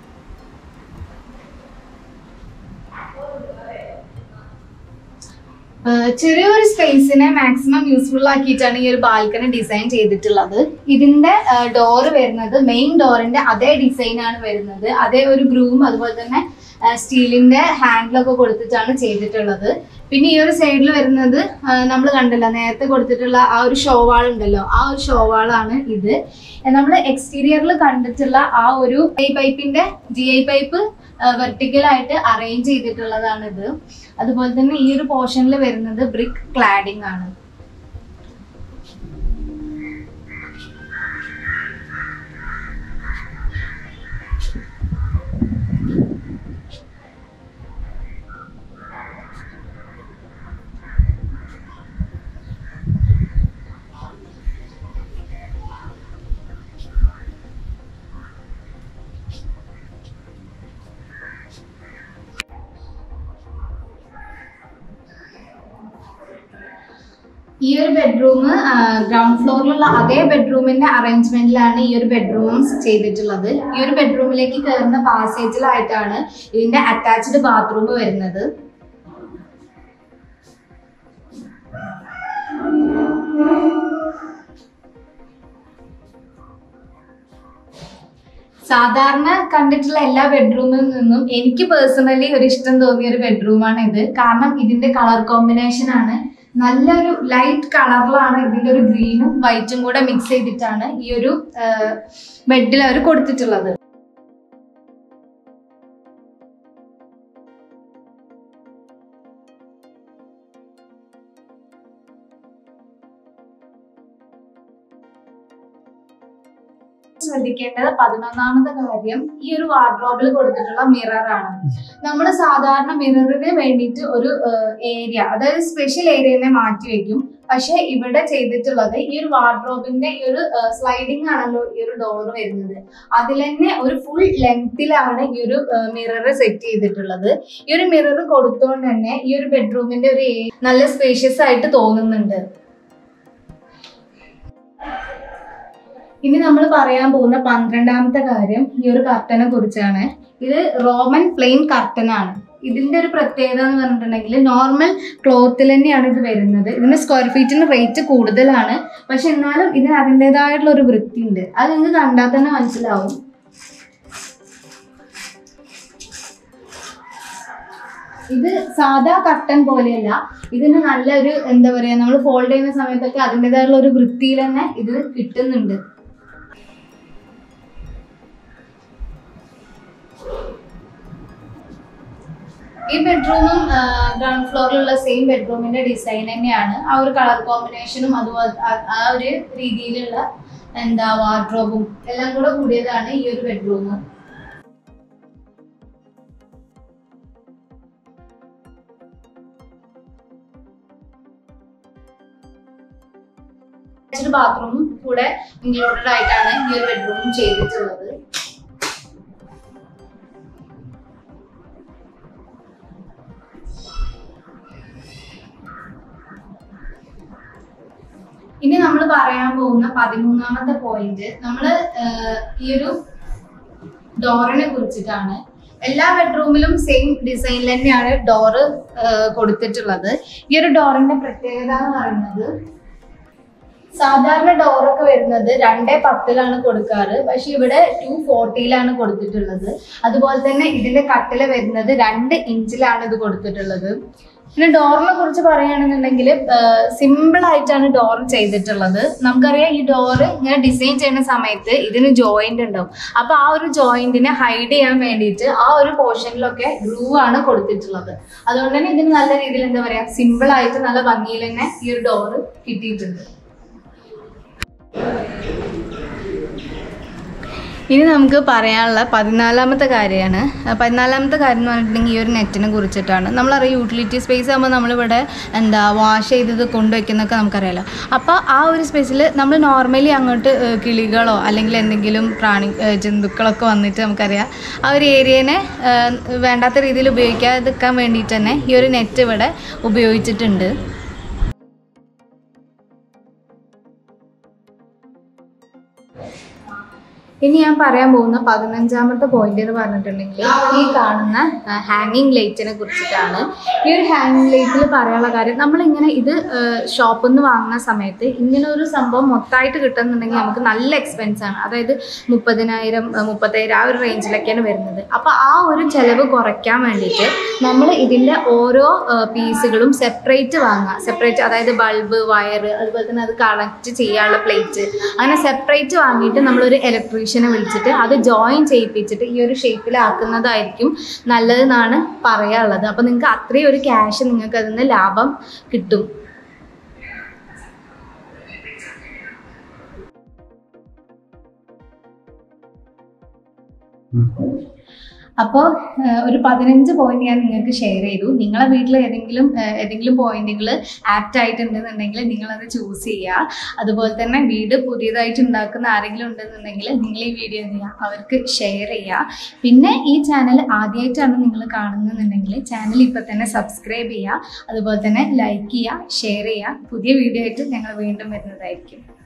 A: ഏഹ് ചെറിയൊരു സ്പേസിനെ മാക്സിമം യൂസ്ഫുൾ ആക്കിയിട്ടാണ് ഈ ഒരു ബാൽക്കണി ഡിസൈൻ ചെയ്തിട്ടുള്ളത് ഇതിന്റെ ഡോറ് വരുന്നത് മെയിൻ ഡോറിന്റെ അതേ ഡിസൈൻ ആണ് വരുന്നത് അതേ ഒരു ഗ്രൂം അതുപോലെ തന്നെ സ്റ്റീലിന്റെ ഹാൻഡിലൊക്കെ കൊടുത്തിട്ടാണ് ചെയ്തിട്ടുള്ളത് പിന്നെ ഈ ഒരു സൈഡിൽ വരുന്നത് നമ്മൾ കണ്ടല്ലോ നേരത്തെ കൊടുത്തിട്ടുള്ള ആ ഒരു ഷോവാൾ ഉണ്ടല്ലോ ആ ഒരു ഷോവാളാണ് ഇത് നമ്മൾ എക്സ്റ്റീരിയറിൽ കണ്ടിട്ടുള്ള ആ ഒരു ഐ പൈപ്പിന്റെ ജി ഐ പൈപ്പ് വെർട്ടിക്കലായിട്ട് അറേഞ്ച് ചെയ്തിട്ടുള്ളതാണ് ഇത് അതുപോലെ തന്നെ ഈ ഒരു പോർഷനിൽ വരുന്നത് ബ്രിക്ക് ക്ലാഡിംഗ് ആണ് ഈ ഒരു ബെഡ്റൂം ഗ്രൗണ്ട് ഫ്ലോറിലുള്ള അതേ ബെഡ്റൂമിന്റെ അറേഞ്ച്മെന്റിലാണ് ഈ ഒരു ബെഡ്റൂം ചെയ്തിട്ടുള്ളത് ഈ ഒരു ബെഡ്റൂമിലേക്ക് കയറുന്ന പാസേജിലായിട്ടാണ് ഇതിന്റെ അറ്റാച്ച്ഡ് ബാത്റൂം വരുന്നത് സാധാരണ കണ്ടിട്ടുള്ള എല്ലാ ബെഡ്റൂമിൽ നിന്നും എനിക്ക് പേഴ്സണലി ഒരു ഇഷ്ടം തോന്നിയ ഒരു ബെഡ്റൂമാണ് ഇത് കാരണം ഇതിന്റെ കളർ കോമ്പിനേഷൻ ആണ് നല്ലൊരു ലൈറ്റ് കളറിലാണ് ഇതിന്റെ ഒരു ഗ്രീനും വൈറ്റും കൂടെ മിക്സ് ചെയ്തിട്ടാണ് ഈ ഒരു ബെഡിൽ അവർ കൊടുത്തിട്ടുള്ളത് ശ്രദ്ധിക്കേണ്ടത് പതിനൊന്നാമത്തെ കാര്യം ഈ ഒരു വാർഡ്രോബിൽ കൊടുത്തിട്ടുള്ള മിററാണ് നമ്മൾ സാധാരണ മിററിന് വേണ്ടിയിട്ട് ഒരു ഏരിയ അതായത് സ്പെഷ്യൽ ഏരിയനെ മാറ്റി വെക്കും പക്ഷെ ഇവിടെ ചെയ്തിട്ടുള്ളത് ഈ ഒരു വാർഡ്രോബിന്റെ ഈ ഒരു സ്ലൈഡിംഗ് ആണല്ലോ ഈ ഒരു ഡോർ വരുന്നത് അതിൽ തന്നെ ഒരു ഫുൾ ലെങ്തിലാണ് ഈ ഒരു മിറർ സെറ്റ് ചെയ്തിട്ടുള്ളത് ഈ ഒരു മിറർ കൊടുത്തുകൊണ്ട് തന്നെ ഈ ഒരു ബെഡ്റൂമിന്റെ ഒരു area നല്ല സ്പേഷ്യസ് ആയിട്ട് തോന്നുന്നുണ്ട് ഇനി നമ്മൾ പറയാൻ പോകുന്ന പന്ത്രണ്ടാമത്തെ കാര്യം ഈ ഒരു കർട്ടനെ കുറിച്ചാണ് ഇത് റോമൻ പ്ലെയിൻ കർട്ടൻ ആണ് ഇതിന്റെ ഒരു പ്രത്യേകത എന്ന് പറഞ്ഞിട്ടുണ്ടെങ്കിൽ നോർമൽ ക്ലോത്തിൽ തന്നെയാണ് ഇത് വരുന്നത് ഇതിന് സ്ക്വയർ ഫീറ്റിന് റേറ്റ് കൂടുതലാണ് പക്ഷെ എന്നാലും ഇതിന് അതിൻ്റെതായിട്ടുള്ള ഒരു വൃത്തിയുണ്ട് അത് നിങ്ങൾക്ക് കണ്ടാൽ തന്നെ മനസ്സിലാവും ഇത് സാധാ കട്ടൻ പോലെയല്ല ഇതിന് നല്ലൊരു എന്താ പറയാ നമ്മൾ ഫോൾഡ് ചെയ്യുന്ന സമയത്തൊക്കെ അതിൻ്റെതായിട്ടുള്ള ഒരു വൃത്തിയിൽ തന്നെ ഇത് കിട്ടുന്നുണ്ട് ഈ ബെഡ്റൂമും ഗ്രൗണ്ട് ഫ്ലോറിലുള്ള സെയിം ബെഡ്റൂമിന്റെ ഡിസൈൻ തന്നെയാണ് ആ ഒരു കളർ കോമ്പിനേഷനും അതുപോലെ ആ- ആ ഒരു രീതിയിലുള്ള എന്താ വാർഡ്രോബും എല്ലാം കൂടെ കൂടിയതാണ് ഈ ഒരു ബെഡ്റൂം ബാത്റൂമും കൂടെ ഇൻക്ലൂഡഡ് ആയിട്ടാണ് ഈ ഒരു ബെഡ്റൂം ചെയ്തിട്ടുള്ളത് ഇനി നമ്മൾ പറയാൻ പോകുന്ന പതിമൂന്നാമത്തെ പോയിന്റ് നമ്മൾ ഈ ഒരു ഡോറിനെ കുറിച്ചിട്ടാണ് എല്ലാ ബെഡ്റൂമിലും സെയിം ഡിസൈനിൽ തന്നെയാണ് ഡോറ് കൊടുത്തിട്ടുള്ളത് ഈ ഒരു ഡോറിന്റെ പ്രത്യേകത എന്ന് പറയുന്നത് സാധാരണ ഡോറൊക്കെ വരുന്നത് രണ്ടേ പത്തിലാണ് കൊടുക്കാറ് പക്ഷെ ഇവിടെ ടു ഫോർട്ടിയിലാണ് കൊടുത്തിട്ടുള്ളത് അതുപോലെ തന്നെ ഇതിന്റെ കട്ടില വരുന്നത് രണ്ട് ഇഞ്ചിലാണ് ഇത് കൊടുത്തിട്ടുള്ളത് പിന്നെ ഡോറിനെ കുറിച്ച് പറയുകയാണെന്നുണ്ടെങ്കിൽ സിമ്പിൾ ആയിട്ടാണ് ഡോർ ചെയ്തിട്ടുള്ളത് നമുക്കറിയാം ഈ ഡോറ് ഇങ്ങനെ ഡിസൈൻ ചെയ്യുന്ന സമയത്ത് ഇതിന് ജോയിന്റ് ഉണ്ടാവും അപ്പൊ ആ ഒരു ജോയിന്റിനെ ഹൈഡ് ചെയ്യാൻ വേണ്ടിയിട്ട് ആ ഒരു പോർഷനിലൊക്കെ ഗ്രൂ ആണ് കൊടുത്തിട്ടുള്ളത് അതുകൊണ്ട് തന്നെ ഇതിന് നല്ല രീതിയിൽ എന്താ പറയാ സിമ്പിൾ ആയിട്ട് നല്ല ഭംഗിയിൽ തന്നെ ഈ ഒരു ഡോറ് കിട്ടിയിട്ടുണ്ട് ഇനി നമുക്ക് പറയാനുള്ള പതിനാലാമത്തെ കാര്യമാണ് പതിനാലാമത്തെ കാര്യം എന്ന് പറഞ്ഞിട്ടുണ്ടെങ്കിൽ ഈ ഒരു നെറ്റിനെ കുറിച്ചിട്ടാണ് നമ്മളറിയാം യൂട്ടിലിറ്റി സ്പേസ് ആകുമ്പോൾ നമ്മളിവിടെ എന്താ വാഷ് ചെയ്തത് കൊണ്ടുവയ്ക്കുന്നൊക്കെ നമുക്കറിയാലോ അപ്പോൾ ആ ഒരു സ്പേസിൽ നമ്മൾ നോർമലി അങ്ങോട്ട് ഏഹ്, കിളികളോ അല്ലെങ്കിൽ എന്തെങ്കിലും പ്രാണി ഏഹ്, ജന്തുക്കളൊക്കെ വന്നിട്ട് നമുക്കറിയാം ആ ഒരു ഏരിയനെ ഏഹ്, വേണ്ടാത്ത രീതിയിൽ ഉപയോഗിക്കാതിരിക്കാൻ വേണ്ടിയിട്ട് തന്നെ ഈ ഒരു നെറ്റ് ഇവിടെ ഉപയോഗിച്ചിട്ടുണ്ട് ഇനി ഞാൻ പറയാൻ പോകുന്ന പതിനഞ്ചാമത്തെ പോയിന്റ് എന്ന് പറഞ്ഞിട്ടുണ്ടെങ്കിൽ ഈ കാണുന്ന ഹാങ്ങിങ് ലൈറ്റിനെ കുറിച്ചിട്ടാണ് ഈ ഒരു ഹാങ്ങിങ് ലൈറ്റിൽ പറയാനുള്ള കാര്യം നമ്മളിങ്ങനെ ഇത് ഷോപ്പിൽ നിന്ന് വാങ്ങുന്ന സമയത്ത് ഇങ്ങനെ ഒരു സംഭവം മൊത്തമായിട്ട് കിട്ടുന്നുണ്ടെങ്കിൽ നമുക്ക് നല്ല എക്സ്പെൻസ് ആണ് അതായത് മുപ്പതിനായിരം ഏഹ്, മുപ്പത്തയ്യായിരം ആ ഒരു റേഞ്ചിലൊക്കെയാണ് വരുന്നത് അപ്പോൾ ആ ഒരു ചിലവ് കുറയ്ക്കാൻ വേണ്ടിയിട്ട് നമ്മൾ ഇതിൻ്റെ ഓരോ പീസുകളും സെപ്പറേറ്റ് വാങ്ങുക സെപ്പറേറ്റ് അതായത് ബൾബ് വയർ അതുപോലെ തന്നെ അത് കണക്ട് ചെയ്യാനുള്ള പ്ലേറ്റ് അങ്ങനെ സെപ്പറേറ്റ് വാങ്ങിയിട്ട് നമ്മളൊരു ഇലക്ട്രീഷ്യനെ വിളിച്ചിട്ട് അത് ജോയിൻ ചെയ്യിപ്പിച്ചിട്ട് ഈ ഒരു ഷേപ്പിലാക്കുന്നതായിരിക്കും നല്ലതെന്നാണ് പറയാനുള്ളത് അപ്പോൾ നിങ്ങൾക്ക് അത്രയും ഒരു ക്യാഷ് നിങ്ങൾക്ക് അതിൽ നിന്ന് ലാഭം കിട്ടും അപ്പോൾ ഒരു പതിനഞ്ച് പോയിന്റ് ഞാൻ നിങ്ങൾക്ക് ഷെയർ ചെയ്തു നിങ്ങളെ വീട്ടിൽ ഏതെങ്കിലും ഏഹ്, ഏതെങ്കിലും പോയിന്റുകൾ ആപ്റ്റ് ആയിട്ടുണ്ടെന്നുണ്ടെങ്കിൽ നിങ്ങളത് ചൂസ് ചെയ്യുക അതുപോലെ തന്നെ വീട് പുതിയതായിട്ട് ഉണ്ടാക്കുന്ന ആരെങ്കിലും ഉണ്ടെന്നുണ്ടെങ്കിൽ നിങ്ങൾ ഈ വീഡിയോ എന്ത് ചെയ്യുക അവർക്ക് ഷെയർ ചെയ്യുക പിന്നെ ഈ ചാനൽ ആദ്യമായിട്ടാണ് നിങ്ങൾ കാണുന്നതെന്നുണ്ടെങ്കിൽ ചാനൽ ഇപ്പം തന്നെ സബ്സ്ക്രൈബ് ചെയ്യുക അതുപോലെ തന്നെ ലൈക്ക് ചെയ്യുക ഷെയർ ചെയ്യുക പുതിയ വീഡിയോ ആയിട്ട് ഞങ്ങൾ വീണ്ടും വരുന്നതായിരിക്കും